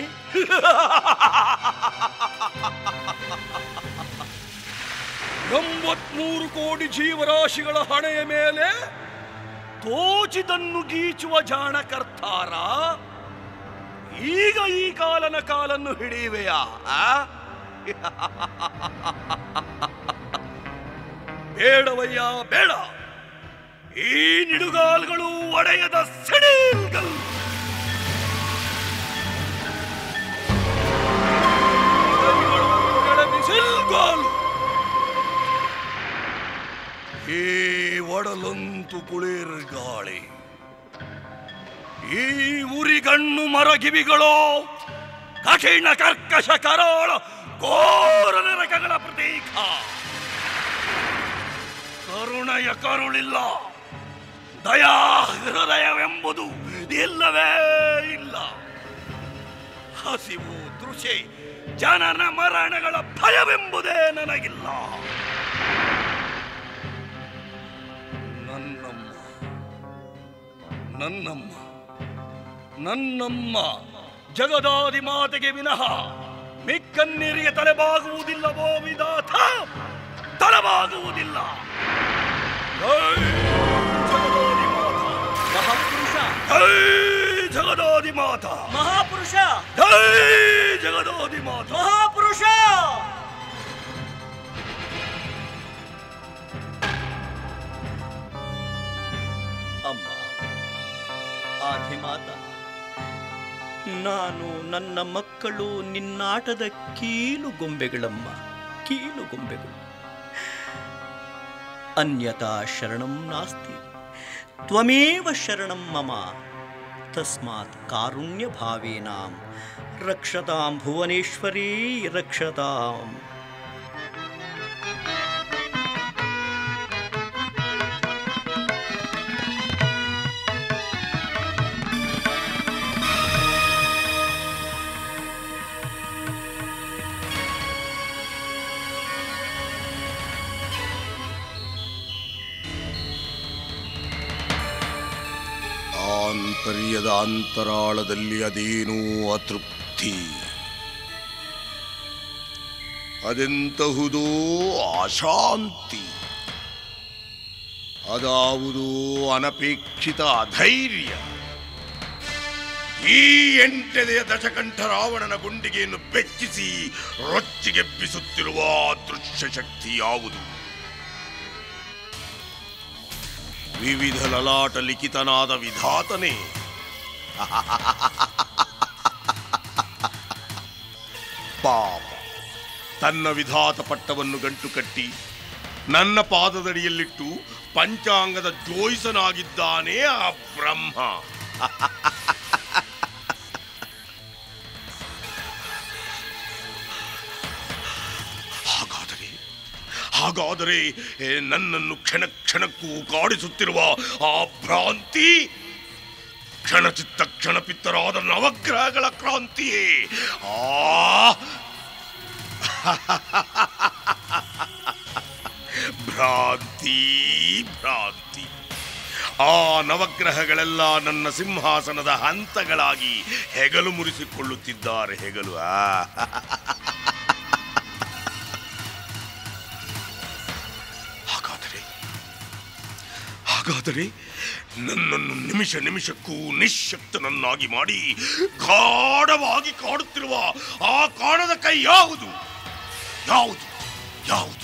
ಎಂಬತ್ಮೂರು ಕೋಟಿ ಜೀವರಾಶಿಗಳ ಹಣೆಯ ಮೇಲೆ ತೋಚಿದನ್ನು ಗೀಚುವ ಜಾಣಕರ್ತಾರ ಈಗ ಈ ಕಾಲನ ಕಾಲನ್ನು ಹಿಡಿಯುವೆಯಾ ಆ? ಬೇಡವಯ್ಯ ಬೇಡ ಈ ನಿಡುಗಾಲ್ಗಳು ಒಡೆಯದ ಸಿಡಿಲ್ಗಳು ಬಿಸಿಲ್ಗಾಲು ಈ ಒಡಲಂತು ಕುಳಿರ್ ಗಾಳಿ ಈ ಉರಿಗಣ್ಣು ಮರಗಿವಿಗಳು ಕಠಿಣ ಕರ್ಕಶ ಕರಾಳ ಘೋರ ನರಕಗಳ ಪ್ರತೀಕ ಕರುಣೆಯ ಕರುಳಿಲ್ಲ ದಯಾ ಹೃದಯವೆಂಬುದು ಇಲ್ಲವೇ ಇಲ್ಲ ಹಸಿವು ದೃಶ್ಯ ಜನನ ಮರಣಗಳ ಭಯವೆಂಬುದೇ ನನಗಿಲ್ಲ ನನ್ನಮ್ಮ ನನ್ನಮ್ಮ ನನ್ನಮ್ಮ ಜಗದಾದಿ ಮಾತೆಗೆ ವಿನಃ ಮಿಕ್ಕನ್ನೀರಿಗೆ ತಲೆಬಾಗುವುದಿಲ್ಲವೋ ವಿಧಾತ ತಲೆಬಾಗುವುದಿಲ್ಲ ಜೈ ಜಗದಾದಿ ಮಾತಾ ಮಹಾಪುರುಷ ಜೈ ಜಗದಾದಿ ಮಾತಾ ಮಹಾಪುರುಷ ಜೈ ಜಗದಾದಿ ಮಾತಾ ಮಹಾಪುರುಷ ಅಮ್ಮ ಆದಿಮಾತ ನಾನು ನನ್ನ ಮಕ್ಕಳು ನಿನ್ನಾಟದ ಕೀಲು ಗೊಂಬೆಗಳಮ್ಮ ಕೀಲು ಗೊಂಬೆಗಳು ಅನ್ಯತಾ ಶರಣಂ ನಾಸ್ತಿ ತ್ವಮೇವ ಶರಣಂ ಮಮ ತಸ್ಮಾತ್ ಕಾರುಣ್ಯ ಭಾವೇನ ರಕ್ಷತಾಂ ಭುವನೇಶ್ವರೀ ರಕ್ಷತಾಂ ಆಂತರ್ಯದ ಅಂತರಾಳದಲ್ಲಿ ಅದೇನೋ ಅತೃಪ್ತಿ ಅದೆಂತಹುದೋ ಅಶಾಂತಿ ಅದಾವುದೋ ಅನಪೇಕ್ಷಿತ ಅಧೈರ್ಯ ಈ ಎಂಟನೆಯ ದಶಕಂಠ ರಾವಣನ ಗುಂಡಿಗೆಯನ್ನು ಬೆಚ್ಚಿಸಿ ರೊಚ್ಚಿಗೆಬ್ಬಿಸುತ್ತಿರುವ ದೃಶ್ಯ ಶಕ್ತಿ ಯಾವುದು ವಿವಿಧ ಲಲಾಟ ಲಿಖಿತನಾದ ವಿಧಾತನೇ ಪಾಪ ತನ್ನ ವಿಧಾತ ಪಟ್ಟವನ್ನು ಗಂಟು ಕಟ್ಟಿ ನನ್ನ ಪಾದದಡಿಯಲ್ಲಿಟ್ಟು ಪಂಚಾಂಗದ ಜೋಯಿಸನಾಗಿದ್ದಾನೆ ಆ ಬ್ರಹ್ಮ ಹಾಗಾದರೆ ಹಾಗಾದರೆ ಏ, ನನ್ನನ್ನು ಕ್ಷಣ ಕ್ಷಣಕ್ಕೂ ಕಾಡಿಸುತ್ತಿರುವ ಆ ಭ್ರಾಂತಿ ಕ್ಷಣಚಿತ್ತ ಕ್ಷಣಪಿತ್ತರಾದ ನವಗ್ರಹಗಳ ಕ್ರಾಂತಿಯೇ ಆ ಭ್ರಾಂತಿ ಭ್ರಾಂತಿ ಆ ನವಗ್ರಹಗಳೆಲ್ಲ ನನ್ನ ಸಿಂಹಾಸನದ ಹಂತಗಳಾಗಿ ಹೆಗಲು ಮುರಿಸಿಕೊಳ್ಳುತ್ತಿದ್ದಾರೆ ಹೆಗಲು ಆ ಹಾಗಾದರೆ ಹಾಗಾದರೆ ನನ್ನನ್ನು ನಿಮಿಷ ನಿಮಿಷಕ್ಕೂ ನಿಶ್ಶಕ್ತನನ್ನಾಗಿ ಮಾಡಿ ಗಾಢವಾಗಿ ಕಾಡುತ್ತಿರುವ ಆ ಕಾಣದ ಕೈ ಯಾವುದು ಯಾವುದು ಯಾವುದು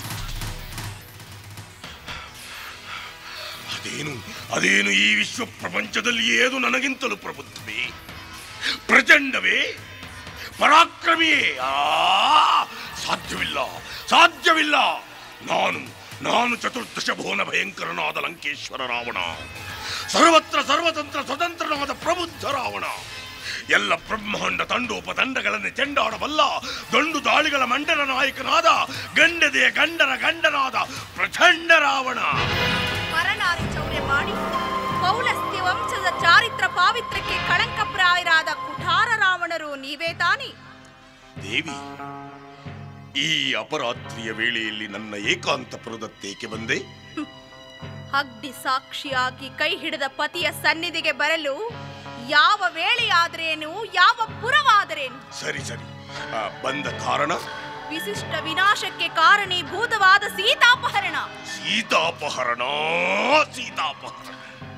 ಅದೇನು ಅದೇನು ಈ ವಿಶ್ವ ಪ್ರಪಂಚದಲ್ಲಿ ಏದು ನನಗಿಂತಲೂ ಪ್ರಬುದ್ಧವೇ ಪ್ರಚಂಡವೇ ಪರಾಕ್ರಮಿಯೇ ಆ ಸಾಧ್ಯವಿಲ್ಲ ಸಾಧ್ಯವಿಲ್ಲ ನಾನು ನಾನು ಚತುರ್ದಶ ಭುವನ ಭಯಂಕರನಾದ ಲಂಕೇಶ್ವರ ರಾವಣ ಸರ್ವತ್ರ ಸರ್ವತಂತ್ರ ಸ್ವತಂತ್ರನಾದ ಪ್ರಬುದ್ಧ ರಾವಣ ಎಲ್ಲ ಬ್ರಹ್ಮಾಂಡ ತಂಡೋಪತಂಡಗಳನ್ನು ಚೆಂಡಾಡಬಲ್ಲ ದಂಡು ದಾಳಿಗಳ ಮಂಡಲ ನಾಯಕನಾದ ಗಂಡದೆಯ ಗಂಡರ ಗಂಡನಾದ ಪ್ರಚಂಡ ರಾವಣ ಮರನಾರಿ ಚೌರ್ಯ ಮಾಡಿ ಪೌಲಸ್ತ್ಯ ವಂಶದ ಚಾರಿತ್ರ ಪಾವಿತ್ರಕ್ಕೆ ಕಳಂಕಪ್ರಾಯರಾದ ಕುಠಾರ ರಾವಣರು ನೀವೇ ತಾನೇ ದೇವಿ ಈ ಅಪರಾತ್ರಿಯ ವೇಳೆಯಲ್ಲಿ ನನ್ನ ಏಕಾಂತಪುರದತ್ತೇಕೆ ಬಂದೆ ಅಗ್ನಿ ಸಾಕ್ಷಿಯಾಗಿ ಕೈ ಹಿಡಿದ ಪತಿಯ ಸನ್ನಿಧಿಗೆ ಬರಲು ಯಾವ ವೇಳೆಯಾದರೇನು ಯಾವ ಪುರವಾದರೇನು ಸರಿ ಸರಿ ಆ, ಬಂದ ಕಾರಣ ವಿಶಿಷ್ಟ ವಿನಾಶಕ್ಕೆ ಕಾರಣೀಭೂತವಾದ ಸೀತಾಪಹರಣ ಸೀತಾಪಹರಣ ಸೀತಾಪಹರಣ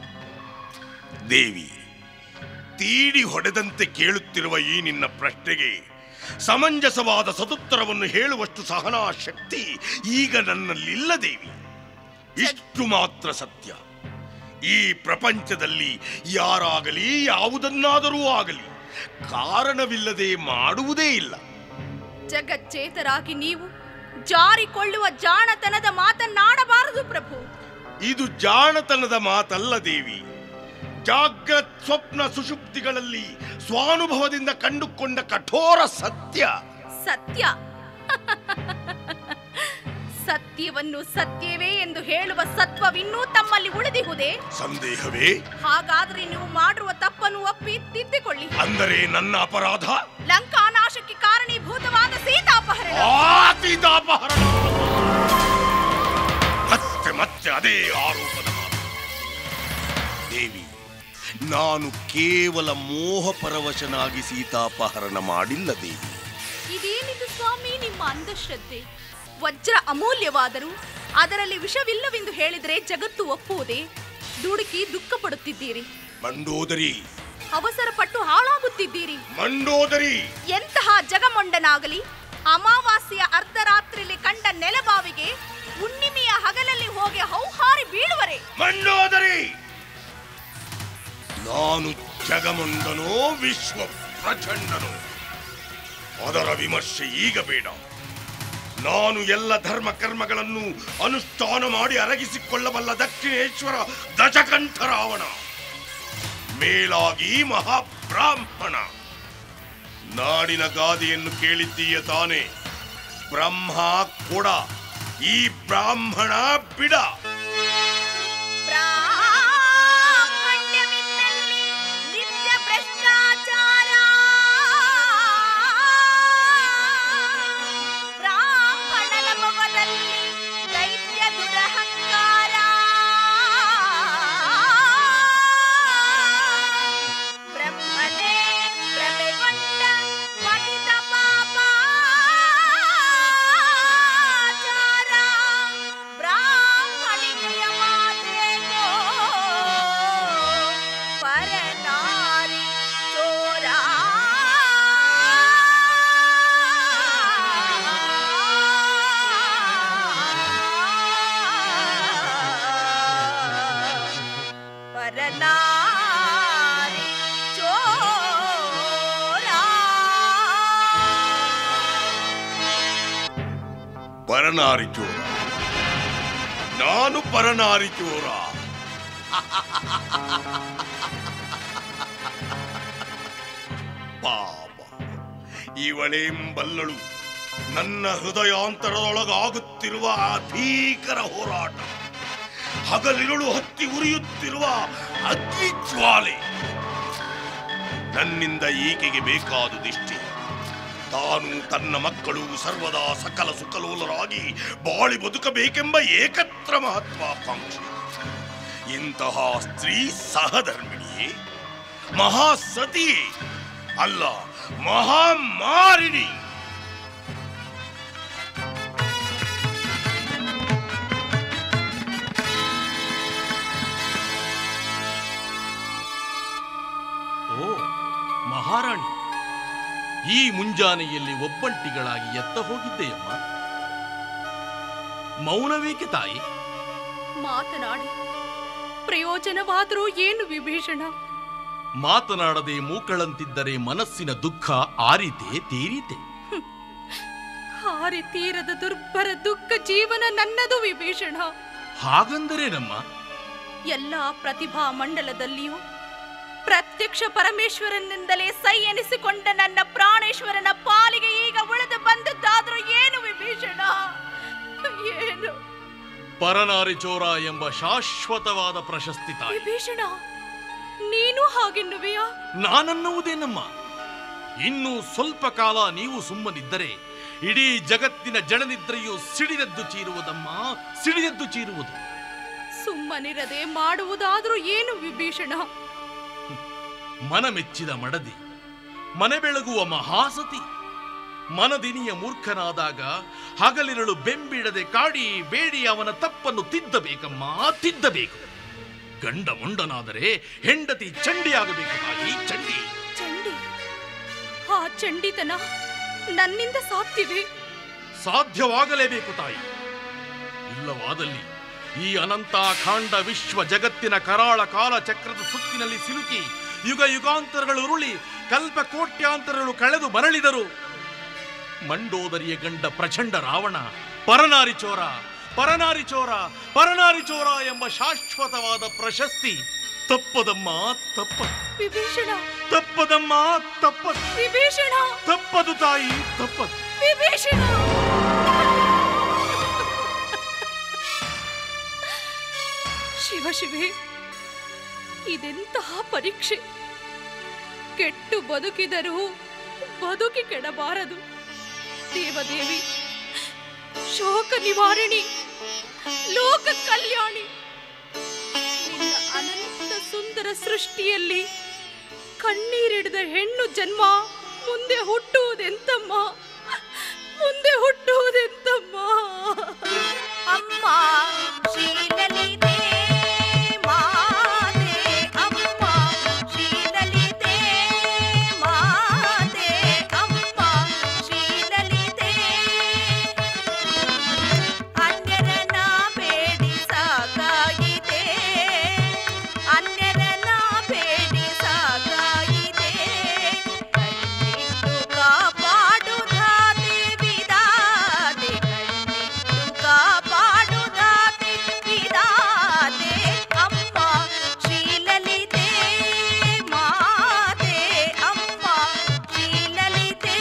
ದೇವಿ ತೀಡಿ ಹೊಡೆದಂತೆ ಕೇಳುತ್ತಿರುವ ಈ ನಿನ್ನ ಪ್ರಶ್ನೆಗೆ ಸಮಂಜಸವಾದ ಸದುತ್ತರವನ್ನು ಹೇಳುವಷ್ಟು ಸಹನಾ ಶಕ್ತಿ ಈಗ ನನ್ನಲ್ಲಿಲ್ಲ ದೇವಿ ಇಷ್ಟು ಮಾತ್ರ ಸತ್ಯ ಈ ಪ್ರಪಂಚದಲ್ಲಿ ಯಾರಾಗಲಿ ಯಾವುದನ್ನಾದರೂ ಆಗಲಿ ಕಾರಣವಿಲ್ಲದೆ ಮಾಡುವುದೇ ಇಲ್ಲ ಜಗಜ್ಜೇತರಾಗಿ ನೀವು ಜಾರಿಕೊಳ್ಳುವ ಜಾಣತನದ ಮಾತನ್ನಾಡಬಾರದು ಪ್ರಭು ಇದು ಜಾಣತನದ ಮಾತಲ್ಲ ದೇವಿ ಜಾಗ್ರತ್ ಸ್ವಪ್ನ ಸುಷುಪ್ತಿಗಳಲ್ಲಿ ಸ್ವಾನುಭವದಿಂದ ಕಂಡುಕೊಂಡ ಕಠೋರ ಸತ್ಯ ಸತ್ಯ ಸತ್ಯವನ್ನು ಸತ್ಯವೇ ಎಂದು ಹೇಳುವ ಸತ್ವವಿನ್ನೂ ತಮ್ಮಲ್ಲಿ ಉಳಿದಿಹುದೇ ಸಂದೇಹವೇ ಹಾಗಾದರೆ ನೀವು ಮಾಡಿರುವ ತಪ್ಪನ್ನು ಒಪ್ಪಿ ತಿದ್ದಿಕೊಳ್ಳಿ ಅಂದರೆ ನನ್ನ ಅಪರಾಧ ಲಂಕಾ ನಾಶಕ್ಕೆ ಕಾರಣೀಭೂತವಾದ ಸೀತಾಪಹರಣ ಆ ಸೀತಾಪಹರಣ ಮತ್ತೆ ಮತ್ತೆ ಅದೇ ಆರೋಪದ ಮಾತು ದೇವಿ ನಾನು ಕೇವಲ ಮೋಹಪರವಶನಾಗಿ ಸೀತಾಪಹರಣ ಮಾಡಿಲ್ಲ ದೇವಿ ಇದೇನಿದು ಸ್ವಾಮಿ ನಿಮ್ಮ ಅಂಧಶ್ರದ್ಧೆ ವಜ್ರ ಅಮೂಲ್ಯವಾದರೂ ಅದರಲ್ಲಿ ವಿಷವಿಲ್ಲವೆಂದು ಹೇಳಿದರೆ ಜಗತ್ತು ಒಪ್ಪುವುದೇ ದುಡುಕಿ ದುಃಖ ಪಡುತ್ತಿದ್ದೀರಿ ಮಂಡೋದರಿ ಅವಸರ ಪಟ್ಟು ಹಾಳಾಗುತ್ತಿದ್ದೀರಿ ಮಂಡೋದರಿ ಎಂತಹ ಜಗಮೊಂಡನಾಗಲಿ ಅಮಾವಾಸ್ಯೆಯ ಅರ್ಧರಾತ್ರಿಯಲ್ಲಿ ಕಂಡ ನೆಲಬಾವಿಗೆ ಹುಣ್ಣಿಮೆಯ ಹಗಲಲ್ಲಿ ಹೋಗಿ ಹೌಹಾರಿ ಬೀಳುವರೆ ಮಂಡೋದರಿ ನಾನು ಜಗಮುಂಡನೋ ವಿಶ್ವ ಪ್ರಚಂಡನೋ ಅದರ ವಿಮರ್ಶೆ ಈಗ ಬೇಡ ನಾನು ಎಲ್ಲ ಧರ್ಮ ಕರ್ಮಗಳನ್ನು ಅನುಷ್ಠಾನ ಮಾಡಿ ಅರಗಿಸಿಕೊಳ್ಳಬಲ್ಲ ದಕ್ಷಿಣೇಶ್ವರ ದಶಕಂಠ ರಾವಣ ಮೇಲಾಗಿ ಮಹಾಬ್ರಾಹ್ಮಣ ನಾಡಿನ ಗಾದೆಯನ್ನು ಕೇಳಿದ್ದೀಯ ತಾನೆ ಬ್ರಹ್ಮ ಕೊಡ ಈ ಬ್ರಾಹ್ಮಣ ಬಿಡ ಬ್ರಾಹ್ಮಣ್ಯವಿದ್ದಲ್ಲಿ ನಿತ್ಯ ಭ್ರಷ್ಟಾಚಾರ ಬ್ರಾಹ್ಮಣನ ಮೊಗದಲ್ಲಿ ದೈತ್ಯ ದುರಹಂಕಾರ ಬ್ರಹ್ಮನೇ ಪ್ರಭೆಗೊಂಡ ಪತಿತ ಪಾಪಾಚಾರ ಬ್ರಾಹ್ಮಣಿಕೆಯ ಮಾತೆಗೋ ಪರನಾರಿ ಚೋರ ಪರನಾರಿ ಚೋರ ಪರನಾರಿ ಚೋರ ನಾನು ಪರನಾರಿ ಚೋರ ಪಾಪ ಇವಳೆಂಬಲ್ಲಳು ನನ್ನ ಹೃದಯಾಂತರದೊಳಗಾಗುತ್ತಿರುವ ಆ ಭೀಕರ ಹೋರಾಟ ಹಗಲಿರುಳು ಹತ್ತಿ ಉರಿಯುತ್ತಿರುವ ಅಗ್ನಿ ಜ್ವಾಲೆ ನನ್ನಿಂದ ಈಕೆಗೆ ಬೇಕಾದುದಿಷ್ಟೇ ತಾನು ತನ್ನ ಮಕ್ಕಳು ಸರ್ವದಾ ಸಕಲ ಸುಖಲೋಲರಾಗಿ ಬಾಳಿ ಬದುಕಬೇಕೆಂಬ ಏಕತ್ರ ಮಹತ್ವಾಕಾಂಕ್ಷೆ ಇಂತಹ ಸ್ತ್ರೀ ಸಹಧರ್ಮಿಣಿಯೇ ಮಹಾಸತಿಯೇ ಅಲ್ಲ ಮಹಾಮಾರಿಣಿ ಓ ಮಹಾರಾಣಿ ಈ ಮುಂಜಾನೆಯಲ್ಲಿ ಒಬ್ಬಂಟಿಗಳಾಗಿ ಎತ್ತ ಹೋಗಿದ್ದೆಯಮ್ಮ ಮೌನವೇಕೆ ತಾಯಿ ಮಾತನಾಡಿ ಪ್ರಯೋಜನವಾದರೂ ಏನು ವಿಭೀಷಣ ಮಾತನಾಡದೆ ಮೂಕಳಂತಿದ್ದರೆ ಮನಸ್ಸಿನ ದುಃಖ ಆರಿತೆ ತೀರಿತೆ ಹಾರಿ ತೀರದ ದುರ್ಭರ ದುಃಖ ಜೀವನ ನನ್ನದು ವಿಭೀಷಣ ಹಾಗಂದರೆ ನಮ್ಮ ಎಲ್ಲ ಪ್ರತಿಭಾ ಮಂಡಲದಲ್ಲಿಯೂ ಪ್ರತ್ಯಕ್ಷ ಪರಮೇಶ್ವರನಿಂದಲೇ ಸೈ ಎನಿಸಿಕೊಂಡ ನನ್ನ ಪ್ರಾಣೇಶ್ವರನ ಪಾಲಿಗೆ ಈಗ ಉಳಿದು ಬಂದದ್ದಾದ್ರೂ ಏನು ವಿಭೀಷಣ ಏನು ಪರನಾರಿ ಚೋರ ಎಂಬ ಶಾಶ್ವತವಾದ ಪ್ರಶಸ್ತಿ ತಾಯಿ ವಿಭೀಷಣ ನೀನು ಹಾಗೆನ್ನುವೆಯಾ ನಾನನ್ನುವುದೇನಮ್ಮ ಇನ್ನು ಸ್ವಲ್ಪ ಕಾಲ ನೀವು ಸುಮ್ಮನಿದ್ದರೆ ಇಡೀ ಜಗತ್ತಿನ ಜಡನಿದ್ರೆಯು ಸಿಡಿದೆದ್ದು ಚೀರುವುದಮ್ಮ ಸಿಡಿದೆದ್ದು ಚೀರುವುದು ಸುಮ್ಮನಿರದೆ ಮಾಡುವುದಾದ್ರೂ ಏನು ವಿಭೀಷಣ ಮನಮೆಚ್ಚಿದ ಮಡದಿ ಮನೆ ಬೆಳಗುವ ಮಹಾಸತಿ ಮನದಿನಿಯ ಮೂರ್ಖನಾದಾಗ ಹಗಲಿರಳು ಬೆಂಬಿಡದೆ ಕಾಡಿ ಬೇಡಿ ಅವನ ತಪ್ಪನ್ನು ತಿದ್ದಬೇಕಮ್ಮ ತಿದ್ದಬೇಕು ಗಂಡ ಮುಂಡನಾದರೆ ಹೆಂಡತಿ ಚಂಡಿಯಾಗಬೇಕು ತಾಯಿ ಚಂಡಿ ಚಂಡಿ ಆ ಚಂಡಿತನ ನನ್ನಿಂದ ಸಾಧ್ಯವೇ ಸಾಧ್ಯವಾಗಲೇಬೇಕು ತಾಯಿ ಇಲ್ಲವಾದಲ್ಲಿ ಈ ಅನಂತಾಖಾಂಡ ವಿಶ್ವ ಜಗತ್ತಿನ ಕರಾಳ ಕಾಲ ಚಕ್ರದ ಸುತ್ತಿನಲ್ಲಿ ಸಿಲುಕಿ ಯುಗ ಯುಗಾಂತರಗಳು ಉರುಳಿ ಕಲ್ಪ ಕೋಟ್ಯಾಂತರಗಳು ಕಳೆದು ಮರಳಿದರು ಮಂಡೋದರಿಯ ಗಂಡ ಪ್ರಚಂಡ ರಾವಣ ಪರನಾರಿ ಚೋರ ಪರನಾರಿ ಚೋರ ಪರನಾರಿ ಚೋರ ಎಂಬ ಶಾಶ್ವತವಾದ ಪ್ರಶಸ್ತಿ ತಪ್ಪದಮ್ಮ ತಪ್ಪ ವಿಭೀಷಣ ತಪ್ಪದಮ್ಮ ತಪ್ಪದು ವಿಭೀಷಣ ತಪ್ಪದು ತಾಯಿ ತಪ್ಪದು ವಿಭೀಷಣ ಶಿವ ಶಿವೆ ಇದೆಂತಹ ಪರೀಕ್ಷೆ ಕೆಟ್ಟು ಬದುಕಿದರೂ ಬದುಕಿ ಕೆಡಬಾರದು ದೇವದೇವಿ ಶೋಕ ನಿವಾರಿಣಿ ಲೋಕ ಕಲ್ಯಾಣಿ ನಿನ್ನ ಅನಂತ ಸುಂದರ ಸೃಷ್ಟಿಯಲ್ಲಿ ಕಣ್ಣೀರಿಡಿದ ಹೆಣ್ಣು ಜನ್ಮ ಮುಂದೆ ಹುಟ್ಟುವುದೆಂತಮ್ಮ ಮುಂದೆ ಹುಟ್ಟುವುದೆಂತಮ್ಮ ಅಮ್ಮ ಶ್ರೀಲಲಿತೆ ಮಾತೆ ಅಮ್ಮ ಶ್ರೀಲಲಿತೆ ಮಾತೆ ಅಮ್ಮ ಶ್ರೀಲಲಿತೆ ಅನ್ಯರನ್ನ ಬೇಡಿ ಸಾಕಾಗಿದೆ ಅನ್ಯರನ್ನ ಬೇಡಿ ಸಾಕಾಗಿದೆ ಕಣ್ಣಿಟ್ಟು ಕಾಪಾಡುಧಾತೆ ವಿಧಾತೆ ಕಣ್ಣಿಟ್ಟು ಕಾಪಾಡುಧಾತೆ ವಿಧಾತೆ ಅಮ್ಮ ಶ್ರೀಲಲಿತೆ ಮಾತೆ ಅಮ್ಮ ಶ್ರೀಲಲಿತೆ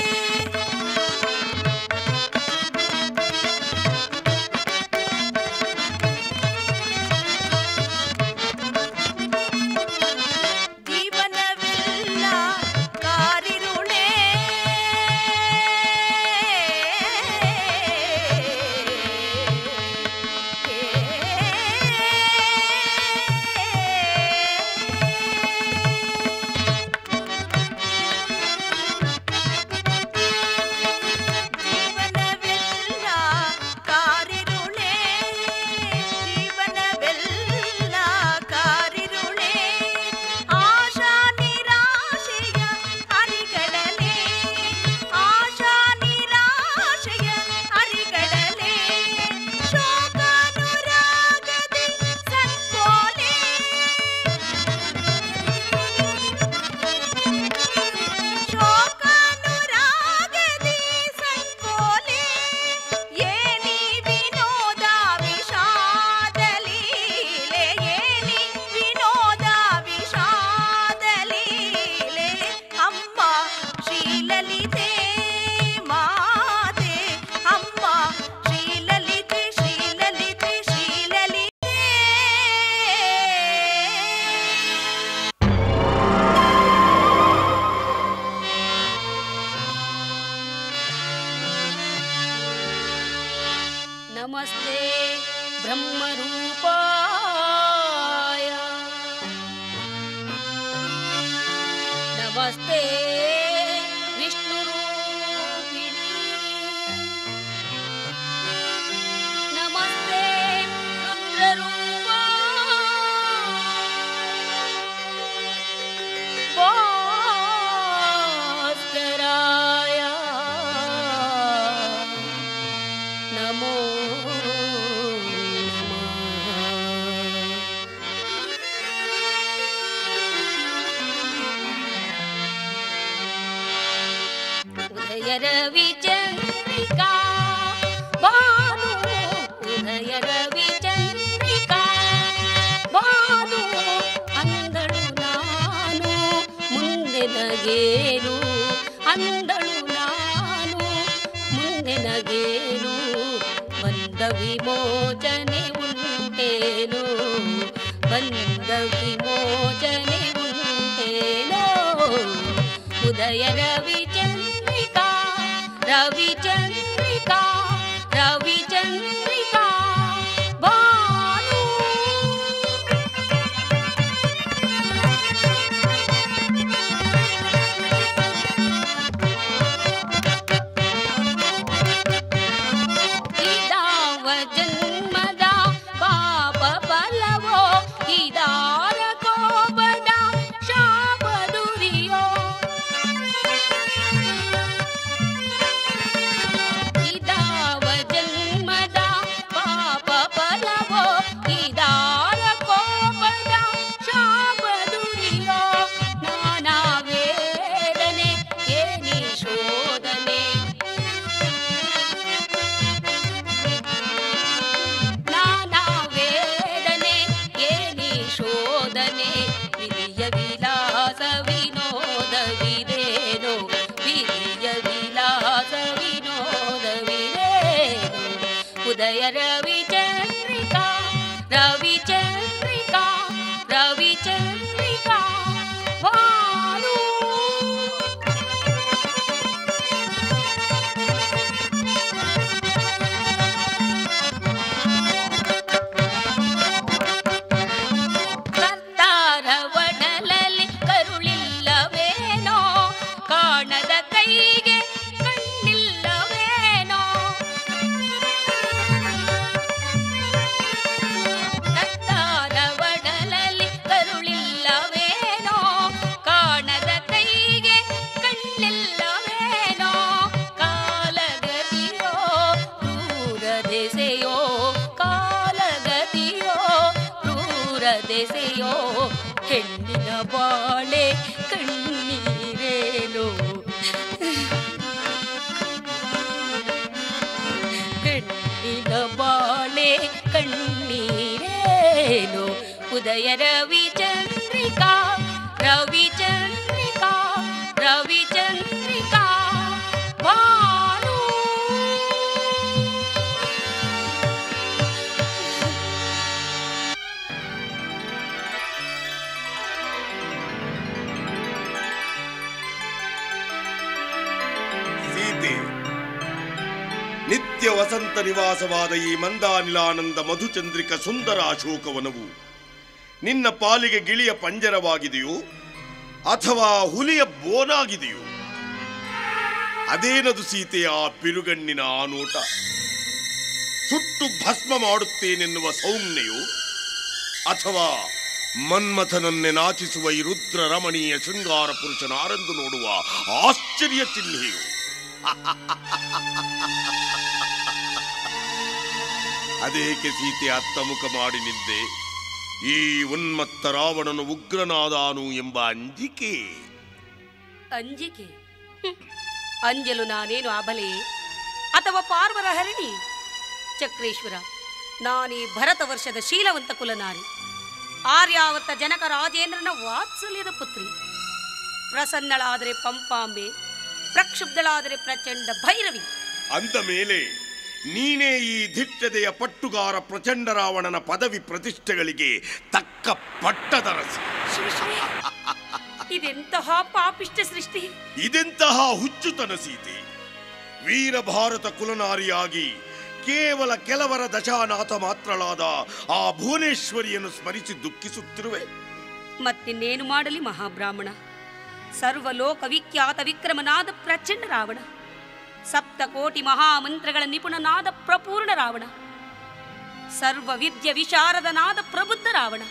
ಜೀವನವೆಲ್ಲ ಕಾರಿರುಳೇ ಜೀವನವೆಲ್ಲ ಕಾರಿರುಳೇ ಜೀವನವೆಲ್ಲ ಕಾರಿರುಳೇ ಆಶಾ ನಿರಾಶೆಯ ಅರಿಗಳಲೆ ಆಶಾ ನಿರಾಶೆಯ ಅರಿಗಳಲೆ ಶೋಕಾನುರಾಗದೆ ಸಂಕೋಲೆ ಶೋಕಾನುರಾಗದೆ ಸಂಕೋಲೆ ಏನಿ ವಿನೋದ ವಿಷಾದಲೀಲೆ ಏನಿ ವಿನೋದ ವಿಷಾದಲೀಲೆ ಅಮ್ಮ ಶ್ರೀಲಲಿತೆ ಮಾತೆ ಅಮ್ಮ ಶ್ರೀಲಲಿತೆ ಶ್ರೀಲಲಿತೆ ಶ್ರೀಲಲಿತೆ ನಮಸ್ತೆ ಬ್ರಹ್ಮರೂಪಾಯ ನಮಸ್ತೆ ವಿಷ್ಣುರೂಪಿಣಿ ನಮಸ್ತೆ ರುದ್ರರೂಪ ಭಾಸ್ಕರಾಯ ನಮೋ ನಮಃ ಉದಯ ರವಿ ಚಂದ್ರಿಕಾ ಭಾನು ಉದಯ ರವಿ ಚಂದ್ರಿಕಾ ಭಾನು ಅಂದಳು ನಾನು ಮುಂದೆ ನಗೇನು ಅಂದಳು ನಾನು ಮುಂದೆ ನಗೇನು ಬಂದ ವಿಮೋಚನೆ ಉಂಟೇನು ಬಂದ ವಿಮೋಚನೆ ಉಂಟೇನೋ ಉದಯ ರವಿ ಚಂದ್ರಿಕಾ ರವಿ ಚಂದ್ರಿಕಾ ರವಿ ಚಂದ್ರಿಕಾ ಭಾನು ಇದಾವ ಜನ್ಮದ ಪಾಪ ಫಲವೋ ಇದಾರ ಕೋಪದ ಶಾಪ ದುರಿಯೋ ಇದಾವ ಜನ್ಮದ ಪಾಪ ಫಲವೋ ಇದಾರ ಕೋಪದ ಶಾಪ ದುರಿಯೋ ನಾನಾ ವೇದನೆ ಏನಿ ಶೋಧನೆ ನಾನಾ ವೇದನೆ ಏನಿ ಶೋಧನೆ ವಿಧಿಯ ವಿಲಾಸ ವಿನೋದವಿದೇನೋ ವಿಧಿಯ ವಿಲಾಸ ವಿನೋದವಿದೇನೋ ಉದಯ ರವಿ ಚಂದ್ರಿಕಾ ರವಿ ಚಂದ್ರಿಕಾ ರವಿ ಚಂದ್ರಿಕಾ ಭಾನು ಕರ್ತಾರ ದೆಸೆಯೋ ಹೆಣ್ಣಿನ ಬಾಳೆ ಕಣ್ಣೀರೇನು ಹೆಣ್ಣಿನ ಬಾಳೆ ಕಣ್ಣೀರೇನು ಉದಯ ರವಿ ಚಂದ್ರಿಕಾ ರವಿ ಚಂದ್ರಿಕಾ ರವಿ ಚಂದ್ರಿಕಾ ಭಾನು ಸೀತೆ ನಿತ್ಯ ವಸಂತ ನಿವಾಸವಾದ ಈ ಮಂದಾನಿಲಾನಂದ ಮಧುಚಂದ್ರಿಕ ಸುಂದರ ಅಶೋಕವನವು ನಿನ್ನ ಪಾಲಿಗೆ ಗಿಳಿಯ ಪಂಜರವಾಗಿದೆಯೋ ಅಥವಾ ಹುಲಿಯ ಬೋನಾಗಿದೆಯೋ ಅದೇನದು ಸೀತೆಯ ಆ ಬಿರುಗಣ್ಣಿನ ಆ ನೋಟ ಸುಟ್ಟು ಭಸ್ಮ ಮಾಡುತ್ತೇನೆನ್ನುವ ಸೌಮ್ಯೆಯೋ ಅಥವಾ ಮನ್ಮಥನನ್ನೇ ನಾಚಿಸುವ ಈ ರುದ್ರ ರಮಣೀಯ ಶೃಂಗಾರ ಪುರುಷನಾರೆಂದು ನೋಡುವ ಆಶ್ಚರ್ಯ ಚಿಹ್ನೆಯು ಅದೇಕೆ ಸೀತೆ ಅತ್ತಮುಖ ಮಾಡಿ ನಿದ್ದೆ ಈ ಉನ್ಮತ್ತ ರಾವಣನು ಉಗ್ರನಾದಾನು ಎಂಬ ಅಂಜಿಕೆ ಅಂಜಿಕೆ ಹ್ಮ್. ಅಂಜಲು ನಾನೇನು ಅಬಲೆ ಅಥವಾ ಪಾರ್ವರ ಹರಿಣಿ ಚಕ್ರೇಶ್ವರ ನಾನೀ ಭರತ ವರ್ಷದ ಶೀಲವಂತ ಕುಲನಾರಿ ಆರ್ಯಾವರ್ತ ಜನಕ ರಾಜೇಂದ್ರನ ವಾತ್ಸಲ್ಯದ ಪುತ್ರಿ ಪ್ರಸನ್ನಳಾದರೆ ಪಂಪಾಂಬೆ ಪ್ರಕ್ಷುಬ್ಧಳಾದರೆ ಪ್ರಚಂಡ ಭೈರವಿ ಅಂದ ಮೇಲೆ ನೀನೇ ಈ ಧಿಟ್ಟದೆಯ ಪಟ್ಟುಗಾರ ಪ್ರಚಂಡ ರಾವಣನ ಪದವಿ ಪ್ರತಿಷ್ಠೆಗಳಿಗೆ ತಕ್ಕ ಪಟ್ಟದರಸಿ ಶಿವ ಶಿವ, ಇದೆಂತಹ ಪಾಪಿಷ್ಟ ಸೃಷ್ಟಿ ಇದೆಂತಹ ಹುಚ್ಚುತನ ಸೀತೆ ವೀರ ಭಾರತ ಕುಲನಾರಿಯಾಗಿ ಕೇವಲ ಕೆಲವರ ದಶಾನಾಥ ಮಾತ್ರಳಾದ ಆ ಭುವನೇಶ್ವರಿಯನ್ನು ಸ್ಮರಿಸಿ ದುಃಖಿಸುತ್ತಿರುವೆ ಮತ್ತಿನ್ನೇನು ಮಾಡಲಿ ಮಹಾಬ್ರಾಹ್ಮಣ ಸರ್ವಲೋಕ ವಿಖ್ಯಾತ ವಿಕ್ರಮನಾದ ಪ್ರಚಂಡ ರಾವಣ ಸಪ್ತಕೋಟಿ ಮಹಾಮಂತ್ರಗಳ ನಿಪುಣನಾದ ಪ್ರಪೂರ್ಣ ರಾವಣ ಸರ್ವ ವಿದ್ಯ ವಿಶಾರದನಾದ ಪ್ರಬುದ್ಧ ರಾವಣ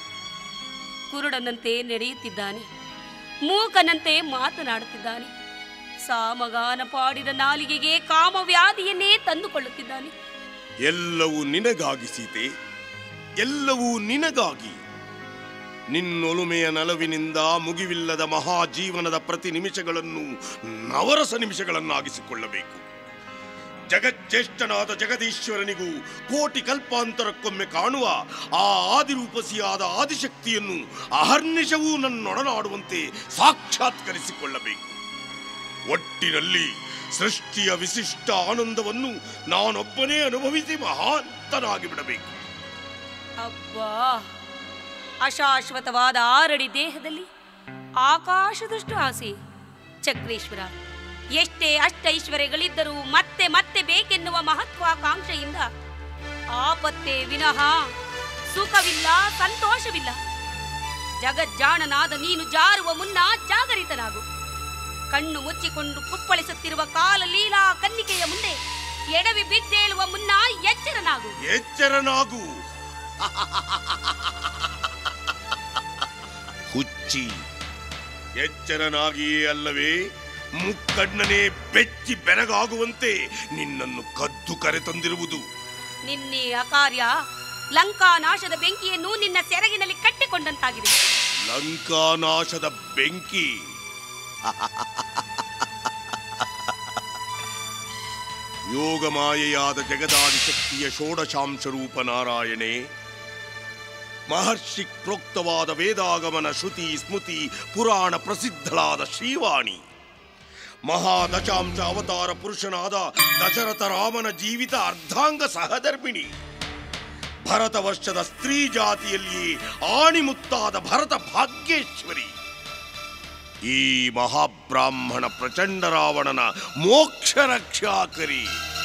ಕುರುಡನಂತೆ ನಡೆಯುತ್ತಿದ್ದಾನೆ ಮೂಕನಂತೆ ಮಾತನಾಡುತ್ತಿದ್ದಾನೆ ಸಾಮಗಾನ ಪಾಡಿದ ನಾಲಿಗೆಗೆ ಕಾಮವ್ಯಾಧಿಯನ್ನೇ ತಂದುಕೊಳ್ಳುತ್ತಿದ್ದಾನೆ ಎಲ್ಲವೂ ನಿನಗಾಗಿ ಸೀತೆ ಎಲ್ಲವೂ ನಿನಗಾಗಿ ನಿನ್ನೊಲುಮೆಯ ನಲವಿನಿಂದ ಮುಗಿವಿಲ್ಲದ ಮಹಾಜೀವನದ ಪ್ರತಿ ನಿಮಿಷಗಳನ್ನು ನವರಸ ನಿಮಿಷಗಳನ್ನಾಗಿಸಿಕೊಳ್ಳಬೇಕು ಜಗಜ್ಜೇಷ್ಠನಾದ ಜಗದೀಶ್ವರನಿಗೂ ಕೋಟಿ ಕಲ್ಪಾಂತರಕ್ಕೊಮ್ಮೆ ಕಾಣುವ ಆ ಆದಿರೂಪಸಿಯಾದ ಆದಿಶಕ್ತಿಯನ್ನು ಅಹರ್ನಿಶವೂ ನನ್ನೊಡನಾಡುವಂತೆ ಸಾಕ್ಷಾತ್ಕರಿಸಿಕೊಳ್ಳಬೇಕು ಒಟ್ಟಿನಲ್ಲಿ ಸೃಷ್ಟಿಯ ವಿಶಿಷ್ಟ ಆನಂದವನ್ನು ನಾನೊಬ್ಬನೇ ಅನುಭವಿಸಿ ಮಹಾಂತನಾಗಿ ಬಿಡಬೇಕು ಅಬ್ಬಾ ಅಶಾಶ್ವತವಾದ ಆರಡಿ ದೇಹದಲ್ಲಿ ಆಕಾಶದಷ್ಟು ಆಸೆ ಚಕ್ರೇಶ್ವರ ಎಷ್ಟೇ ಅಷ್ಟೈಶ್ವರ್ಯಗಳಿದ್ದರೂ ಮತ್ತೆ ಮತ್ತೆ ಬೇಕೆನ್ನುವ ಮಹತ್ವಾಕಾಂಕ್ಷೆಯಿಂದ ಆಪತ್ತೇ ವಿನಃ ಸುಖವಿಲ್ಲ ಸಂತೋಷವಿಲ್ಲ ಜಗಜ್ಜಾಣನಾದ ನೀನು ಜಾರುವ ಮುನ್ನ ಜಾಗರಿತನಾಗು ಕಣ್ಣು ಮುಚ್ಚಿಕೊಂಡು ಕುಪ್ಪಳಿಸುತ್ತಿರುವ ಕಾಲ ಲೀಲಾ ಕನ್ನಿಕೆಯ ಮುಂದೆ ಎಡವಿ ಬಿದ್ದೇಳುವ ಮುನ್ನ ಎಚ್ಚರನಾಗು ಎಚ್ಚರನಾಗು ಹುಚ್ಚಿ ಎಚ್ಚರನಾಗಿಯೇ ಅಲ್ಲವೇ ಮುಕ್ಕಣ್ಣನೇ ಬೆಚ್ಚಿ ಬೆರಗಾಗುವಂತೆ ನಿನ್ನನ್ನು ಕದ್ದು ಕರೆತಂದಿರುವುದು ನಿನ್ನೆ ಅಕಾರ್ಯ ಲಂಕಾ ನಾಶದ ಬೆಂಕಿಯನ್ನು ನಿನ್ನ ಸೆರಗಿನಲ್ಲಿ ಕಟ್ಟಿಕೊಂಡಂತಾಗಿದೆ ಲಂಕಾನಾಶದ ಬೆಂಕಿ ಯೋಗಮಾಯೆಯಾದ ಜಗದಾದಿಶಕ್ತಿಯ ಷೋಡಶಾಂಶ ರೂಪ ನಾರಾಯಣೇ ಮಹರ್ಷಿ ಪ್ರೋಕ್ತವಾದ ವೇದಾಗಮನ ಶ್ರುತಿ ಸ್ಮೃತಿ ಪುರಾಣ ಪ್ರಸಿದ್ಧಳಾದ ಶ್ರೀವಾಣಿ ಮಹಾದಶಾಂಶ ಅವತಾರ ಪುರುಷನಾದ ದಶರಥ ರಾಮನ ಜೀವಿತ ಅರ್ಧಾಂಗ ಸಹಧರ್ಮಿಣಿ ಭರತ ವರ್ಷದ ಸ್ತ್ರೀ ಜಾತಿಯಲ್ಲಿಯೇ ಆಣಿಮುತ್ತಾದ ಭರತ ಭಾಗ್ಯೇಶ್ವರಿ ಈ ಮಹಾಬ್ರಾಹ್ಮಣ ಪ್ರಚಂಡ ರಾವಣನ ಮೋಕ್ಷ ರಕ್ಷಾಕರಿ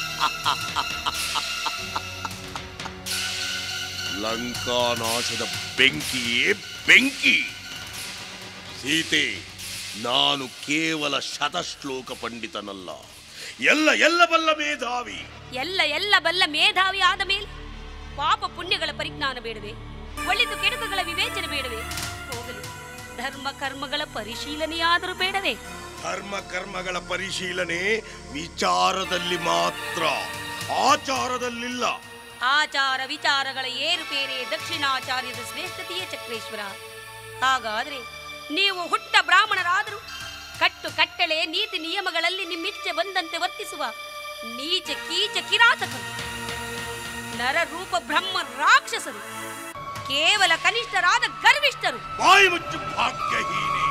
ಲಂಕಾನಾಶದ ಬೆಂಕಿಯೇ ಬೆಂಕಿ ಸೀತೆ ನಾನು ಕೇವಲ ಶತಶ್ಲೋಕ ಪಂಡಿತನಲ್ಲ ಎಲ್ಲ ಎಲ್ಲ ಬಲ್ಲ ಮೇಧಾವಿ ಎಲ್ಲ ಎಲ್ಲ ಬಲ್ಲ ಮೇಧಾವಿ ಆದ ಮೇಲೆ ಪಾಪ ಪುಣ್ಯಗಳ ಪರಿಜ್ಞಾನ ಬೇಡವೆ ಒಳಿತು ಕೆಡುಕುಗಳ ವಿವೇಚನೆ ಬೇಡವೆ ಹೋಗಲಿ ಧರ್ಮ ಕರ್ಮಗಳ ಪರಿಶೀಲನೆಯಾದರೂ ಬೇಡವೇ ಧರ್ಮ ಕರ್ಮಗಳ ಪರಿಶೀಲನೆ ವಿಚಾರದಲ್ಲಿ ಮಾತ್ರ ಆಚಾರದಲ್ಲಿಲ್ಲ ಆಚಾರ ವಿಚಾರಗಳ ಏರುಪೇರೆ ದಕ್ಷಿಣಾಚಾರ್ಯದ ಶ್ರೇಷ್ಠತೆಯೇ ಚಕ್ರೇಶ್ವರ ಹಾಗಾದ್ರೆ ನೀವು ಹುಟ್ಟ ಬ್ರಾಹ್ಮಣರಾದರೂ ಕಟ್ಟು ಕಟ್ಟಳೆ ನೀತಿ ನಿಯಮಗಳಲ್ಲಿ ನಿಮ್ಮಿಚ್ಛೆ ಬಂದಂತೆ ವರ್ತಿಸುವ ನೀಚ ಕೀಚ ಕಿರಾತಕರು ನರರೂಪ ಬ್ರಹ್ಮ ರಾಕ್ಷಸರು ಕೇವಲ ಕನಿಷ್ಠರಾದ ಗರ್ವಿಷ್ಠರು ಬಾಯಿ ಮುಚ್ಚು ಭಾಗ್ಯಹೀನೆ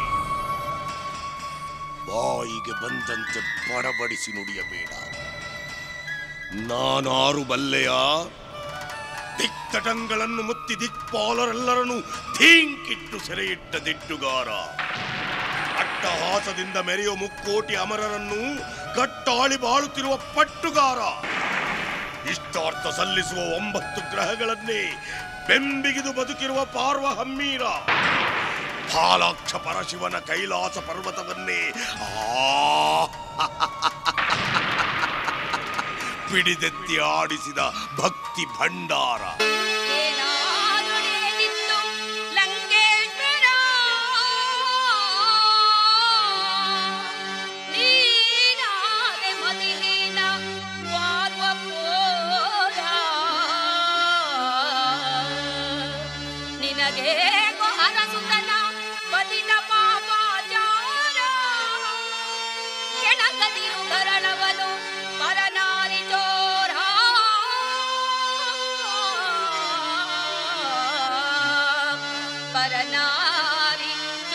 ಬಾಯಿಗೆ ಬಂದಂತೆ ಬಡಬಡಿಸಿ ನುಡಿಯಬೇಡ ನಾನಾರು ಬಲ್ಲೆಯ ದಿಕ್ತಟಂಗಳನ್ನು ಮುತ್ತಿ ದಿಕ್ಪಾಲರೆಲ್ಲರನ್ನು ಧೀಂಕಿಟ್ಟು ಸೆರೆಯಿಟ್ಟ ದಿಟ್ಟುಗಾರ ಅಟ್ಟಹಾಸದಿಂದ ಮೆರೆಯುವ ಮುಕ್ಕೋಟಿ ಅಮರರನ್ನು ಕಟ್ಟಾಳಿ ಬಾಳುತ್ತಿರುವ ಪಟ್ಟುಗಾರ ಇಷ್ಟಾರ್ಥ ಸಲ್ಲಿಸುವ ಒಂಬತ್ತು ಗ್ರಹಗಳನ್ನೇ ಬೆಂಬಿಗಿದು ಬದುಕಿರುವ ಪಾರ್ವ ಹಮ್ಮೀರ ಫಾಲಾಕ್ಷ ಪರಶಿವನ ಕೈಲಾಸ ಪರ್ವತವನ್ನೇ ಆ ಪಿಡಿದೆತ್ತಿ ಆಡಿಸಿದ ಭಕ್ತಿ ಭಂಡಾರ ಏನಾದೊಡೆದಿತ್ತು ಲಂಕೇಶ್ವರ ನೀನಾದೆ ಮತಿಹೀನ ವಾರ್ವಪೋರ ನಿನಗೆ ಅರಸುತನ ಪತಿತ ಪಾಪಾಚಾರ ಕೆಣಕದಿರು ಗರಳವನು ಪರನಾರಿ ಚೋರ ಪರನಾರಿ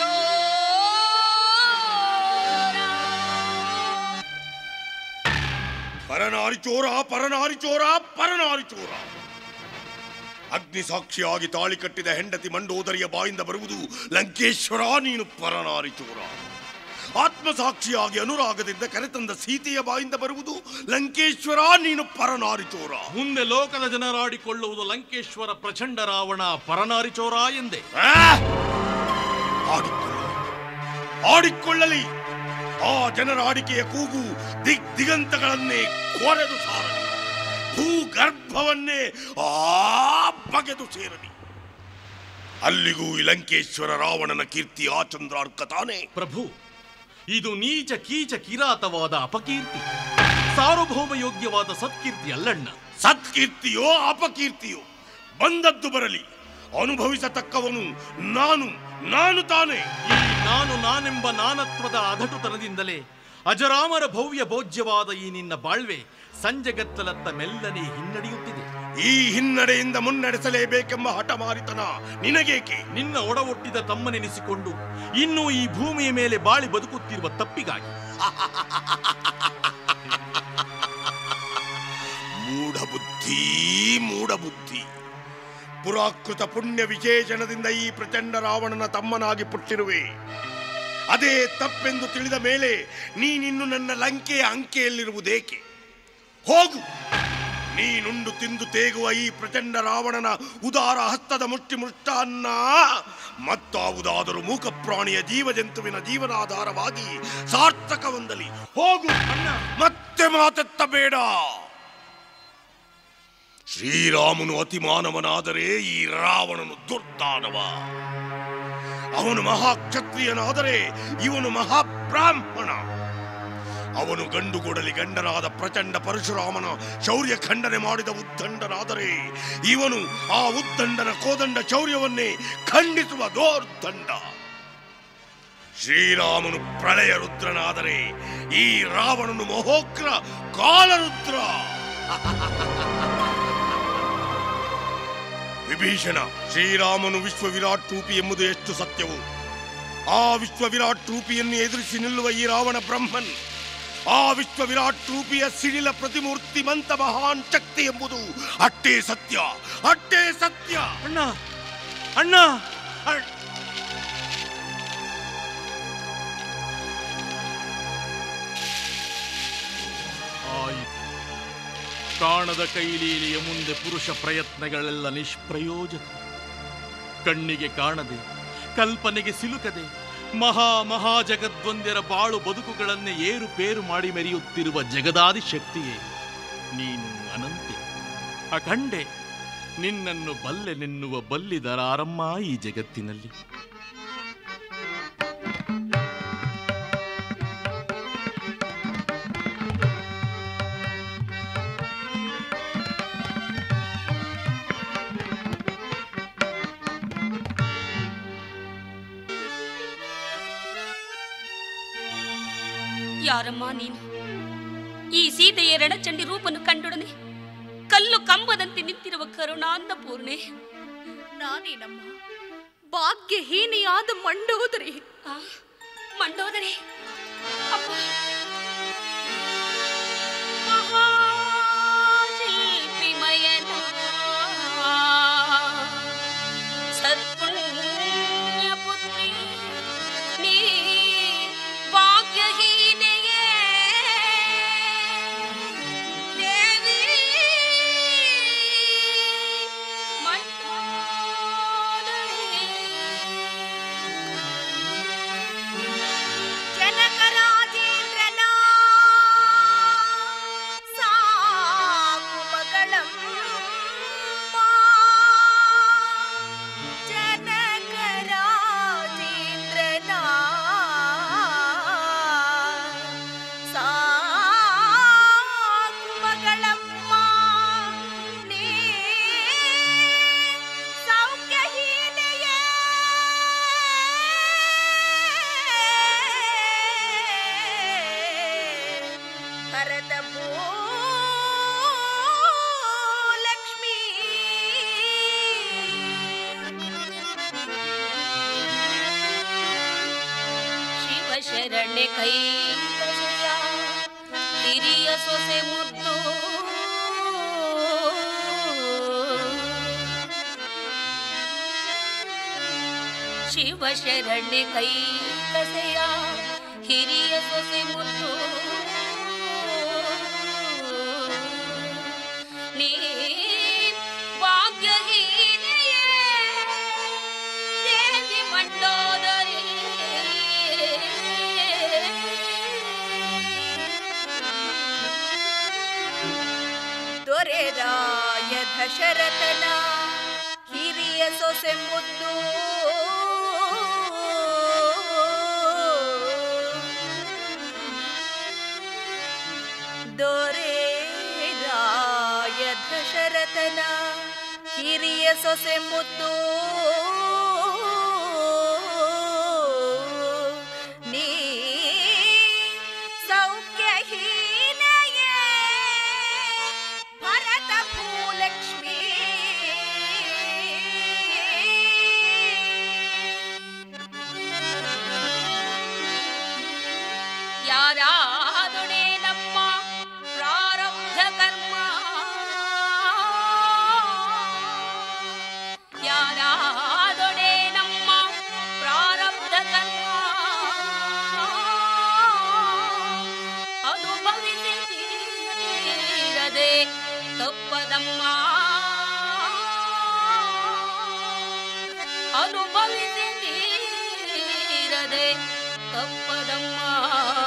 ಪರನಾರಿ ಚೋರ ಪರನಾರಿ ಚೋರ ಪರನಾರಿ ಚೋರ ಅಗ್ನಿ ಸಾಕ್ಷಿಯಾಗಿ ತಾಳಿ ಕಟ್ಟಿದ ಹೆಂಡತಿ ಮಂಡೋದರಿಯ ಬಾಯಿಂದ ಬರುವುದು ಲಂಕೇಶ್ವರ ನೀನು ಪರನಾರಿ ಚೋರ ಆತ್ಮಸಾಕ್ಷಿಯಾಗಿ ಅನುರಾಗದಿಂದ ಕರೆತಂದ ಸೀತೆಯ ಬಾಯಿಂದ ಬರುವುದು ಲಂಕೇಶ್ವರ ನೀನು ಪರನಾರಿ ಚೋರ ಮುಂದೆ ಲೋಕದ ಜನರಾಡಿಕೊಳ್ಳುವುದು ಲಂಕೇಶ್ವರ ಪ್ರಚಂಡ ರಾವಣ ಪರನಾರಿ ಚೋರ ಎಂದೇ ಆ! ಆಡಿಕೊಳ್ಳಲಿ ಆಡಿಕೊಳ್ಳಲಿ ಆ ಜನರ ಆಡಿಕೆಯ ಕೂಗು ದಿಗ್ ದಿಗಂತಗಳನ್ನೇ ಕೊರೆದು ಸಾರಲಿ ಭೂಗರ್ಭವನ್ನೇ ಆ ಬಗೆದು ಸೇರಲಿ ಅಲ್ಲಿಗೂ ಈ ಲಂಕೇಶ್ವರ ರಾವಣನ ಕೀರ್ತಿ ಆಚಂದ್ರಾರ್ಕ ತಾನೇ ಪ್ರಭು ಇದು ನೀಚ ಕೀಚ ಕಿರಾತವಾದ ಅಪಕೀರ್ತಿ ಸಾರ್ವಭೌಮ ಯೋಗ್ಯವಾದ ಸತ್ಕೀರ್ತಿ ಅಲ್ಲಣ್ಣ ಸತ್ಕೀರ್ತಿಯೋ ಅಪಕೀರ್ತಿಯೋ ಬಂದದ್ದು ಬರಲಿ ಅನುಭವಿಸತಕ್ಕವನು ನಾನು ನಾನು ತಾನೇ ಈ ನಾನು ನಾನೆಂಬ ನಾನತ್ವದ ಅಧಟುತನದಿಂದಲೇ ಅಜರಾಮರ ಭವ್ಯ ಭೋಜ್ಯವಾದ ಈ ನಿನ್ನ ಬಾಳ್ವೆ ಸಂಜೆಗತ್ತಲತ್ತ ಮೆಲ್ಲನೆ ಹಿನ್ನಡೆಯುತ್ತಿದೆ ಈ ಹಿನ್ನಡೆಯಿಂದ ಮುನ್ನಡೆಸಲೇಬೇಕೆಂಬ ಹಠಮಾರಿತನ ನಿನಗೇಕೆ ನಿನ್ನ ಒಡವೊಟ್ಟಿದ ತಮ್ಮನೆನಿಸಿಕೊಂಡು ಇನ್ನೂ ಈ ಭೂಮಿಯ ಮೇಲೆ ಬಾಳಿ ಬದುಕುತ್ತಿರುವ ತಪ್ಪಿಗಾಗಿ ಮೂಢಬುದ್ಧಿ ಮೂಢಬುದ್ಧಿ ಪುರಾಕೃತ ಪುಣ್ಯ ವಿಶೇಷಣದಿಂದ ಈ ಪ್ರಚಂಡ ರಾವಣನ ತಮ್ಮನಾಗಿ ಪುಟ್ಟಿರುವೆ ಅದೇ ತಪ್ಪೆಂದು ತಿಳಿದ ಮೇಲೆ ನೀನಿನ್ನು ನನ್ನ ಲಂಕೆಯ ಅಂಕೆಯಲ್ಲಿರುವುದೇಕೆ ಹೋಗು ನೀನುಂಡು ತಿಂದು ತೇಗುವ ಈ ಪ್ರಚಂಡ ರಾವಣನ ಉದಾರ ಹಸ್ತದ ಮುಷ್ಟಿ ಮೃಷ್ಟಾನ್ನ ಮತ್ತಾವುದಾದರೂ ಮೂಕ ಪ್ರಾಣಿಯ ಜೀವಜಂತುವಿನ ಜೀವನಾಧಾರವಾಗಿ ಸಾರ್ಥಕವೊಂದಲಿ ಹೋಗು ಮತ್ತೆ ಮಾತೆತ್ತಬೇಡ ಶ್ರೀರಾಮನು ಅತಿಮಾನವನಾದರೆ ಈ ರಾವಣನು ದುರ್ದಾನವ ಅವನು ಮಹಾಕ್ಷತ್ರಿಯನಾದರೆ ಇವನು ಮಹಾಬ್ರಾಹ್ಮಣ ಅವನು ಗಂಡುಗೊಡಲಿ ಗಂಡನಾದ ಪ್ರಚಂಡ ಪರಶುರಾಮನ ಶೌರ್ಯ ಖಂಡನೆ ಮಾಡಿದ ಉದ್ದಂಡನಾದರೆ ಇವನು ಆ ಉದ್ದಂಡನ ಕೋದಂಡ ಶೌರ್ಯವನ್ನೇ ಖಂಡಿಸುವ ದೋರ್ದಂಡ ಶ್ರೀರಾಮನು ಪ್ರಳಯ ರುದ್ರನಾದರೆ ಈ ರಾವಣನು ಮಹೋಗ್ರ ಕಾಲರುದ್ರ ವಿಭೀಷಣ ಶ್ರೀರಾಮನು ವಿಶ್ವ ವಿರಾಟ್ ರೂಪಿ ಎಂಬುದು ಎಷ್ಟು ಸತ್ಯವು ಆ ವಿಶ್ವ ವಿರಾಟ್ ರೂಪಿಯನ್ನು ಎದುರಿಸಿ ನಿಲ್ಲುವ ಈ ರಾವಣ ಬ್ರಹ್ಮನ್ ಆ ವಿಶ್ವ ವಿರಾಟ್ ರೂಪಿಯ ಸಿಡಿಲ ಪ್ರತಿಮೂರ್ತಿಮಂತ ಮಹಾನ್ ಶಕ್ತಿ ಎಂಬುದು ಅಟ್ಟೇ ಸತ್ಯ ಅಟ್ಟೇ ಸತ್ಯ ಅಣ್ಣ ಅಣ್ಣ ಅಣ್- ಆಯಿತು ಪ್ರಾಣದ ಕೈಲೀಲಿಯ ಮುಂದೆ ಪುರುಷ ಪ್ರಯತ್ನಗಳೆಲ್ಲ ನಿಷ್ಪ್ರಯೋಜಕ ಕಣ್ಣಿಗೆ ಕಾಣದೆ ಕಲ್ಪನೆಗೆ ಸಿಲುಕದೆ ಮಹಾ ಮಹಾ ಜಗದ್ವಂದ್ಯರ ಬಾಳು ಬದುಕುಗಳನ್ನೇ ಏರುಪೇರು ಮಾಡಿ ಮೆರೆಯುತ್ತಿರುವ ಜಗದಾದಿ ಶಕ್ತಿಯೇ ನೀನು ಅನಂತೆ ಅಖಂಡೆ ನಿನ್ನನ್ನು ಬಲ್ಲೆನೆನ್ನುವ ಬಲ್ಲಿದರಾರಮ್ಮ ಈ ಜಗತ್ತಿನಲ್ಲಿ ಯಾರಮ್ಮ ನೀನು ಈ ಸೀತೆಯ ರಣಚಂಡಿ ರೂಪನ್ನು ಕಂಡೊಡನೆ ಕಲ್ಲು ಕಂಬದಂತೆ ನಿಂತಿರುವ ಕರುಣಾಂದ ಪೂರ್ಣೆ ನಾನೇನಮ್ಮ ಭಾಗ್ಯಹೀನಿಯಾದ ಮಂಡೋದರಿ ಆ, ಮಂಡೋದರಿ ಅಪ್ಪ ಮಹಾಶಿಲ್ಪಿಮಯನ ಸತ್ಪುಣ್ಯ ಪುತ್ರಿ ನೀ ಭಾಗ್ಯಹೀನೆಯೇ ದೇವಿ ಜನಕರಾಜೇಂದ್ರನ ಸಾಕು ಮಗಳಮ್ಮ ಜನಕರಾಜೇಂದ್ರನ ಸಾಕು ಮಗಳಮ್ಮ ನೀ ಸೌಖ್ಯಹೀನೆಯೇ ಭರತ ಲಕ್ಷ್ಮೀ ಶಿವಶರಣೆ ಕೈ ಕಸೆಯ ಹಿರಿಯ ಸೊಸೆ ಮುದ್ದು ಶಿವಶರಣೆ ಕೈ ಕಸೆಯ ಹಿರಿಯ ಸೊಸೆ ಮುದ್ದು ನೀ ಭಾಗ್ಯಹೀನೆಯೇ ದೇವಿ ಮಂಡೋದರಿ ದೊರೆರಾಯ ದಶರಥನ ಹಿರಿಯ ಸೊಸೆ ಮುದ್ದು ದೊರೆರಾಯ ದಶರಥನ ಹಿರಿಯ ಸೊಸೆ ಮುದ್ದು ನೀ ಸೌಖ್ಯಹೀನೆಯೇ ಭರತ ಭೂಲಕ್ಷ್ಮೀ ಯಾರಾದೊಡೆ ನಮ್ಮ ಪ್ರಾರಬ್ಧ ಕರ್ಮ ಯಾರಾದೊಡೆ ನಮ್ಮ ಪ್ರಾರಬ್ಧ ಕರ್ಮ ಅನುಭವಿಸಿ ತೀರದೆ ತಪ್ಪದಮ್ಮ ಅನುಭವಿಸಿ ತೀರದೆ ತಪ್ಪದಮ್ಮ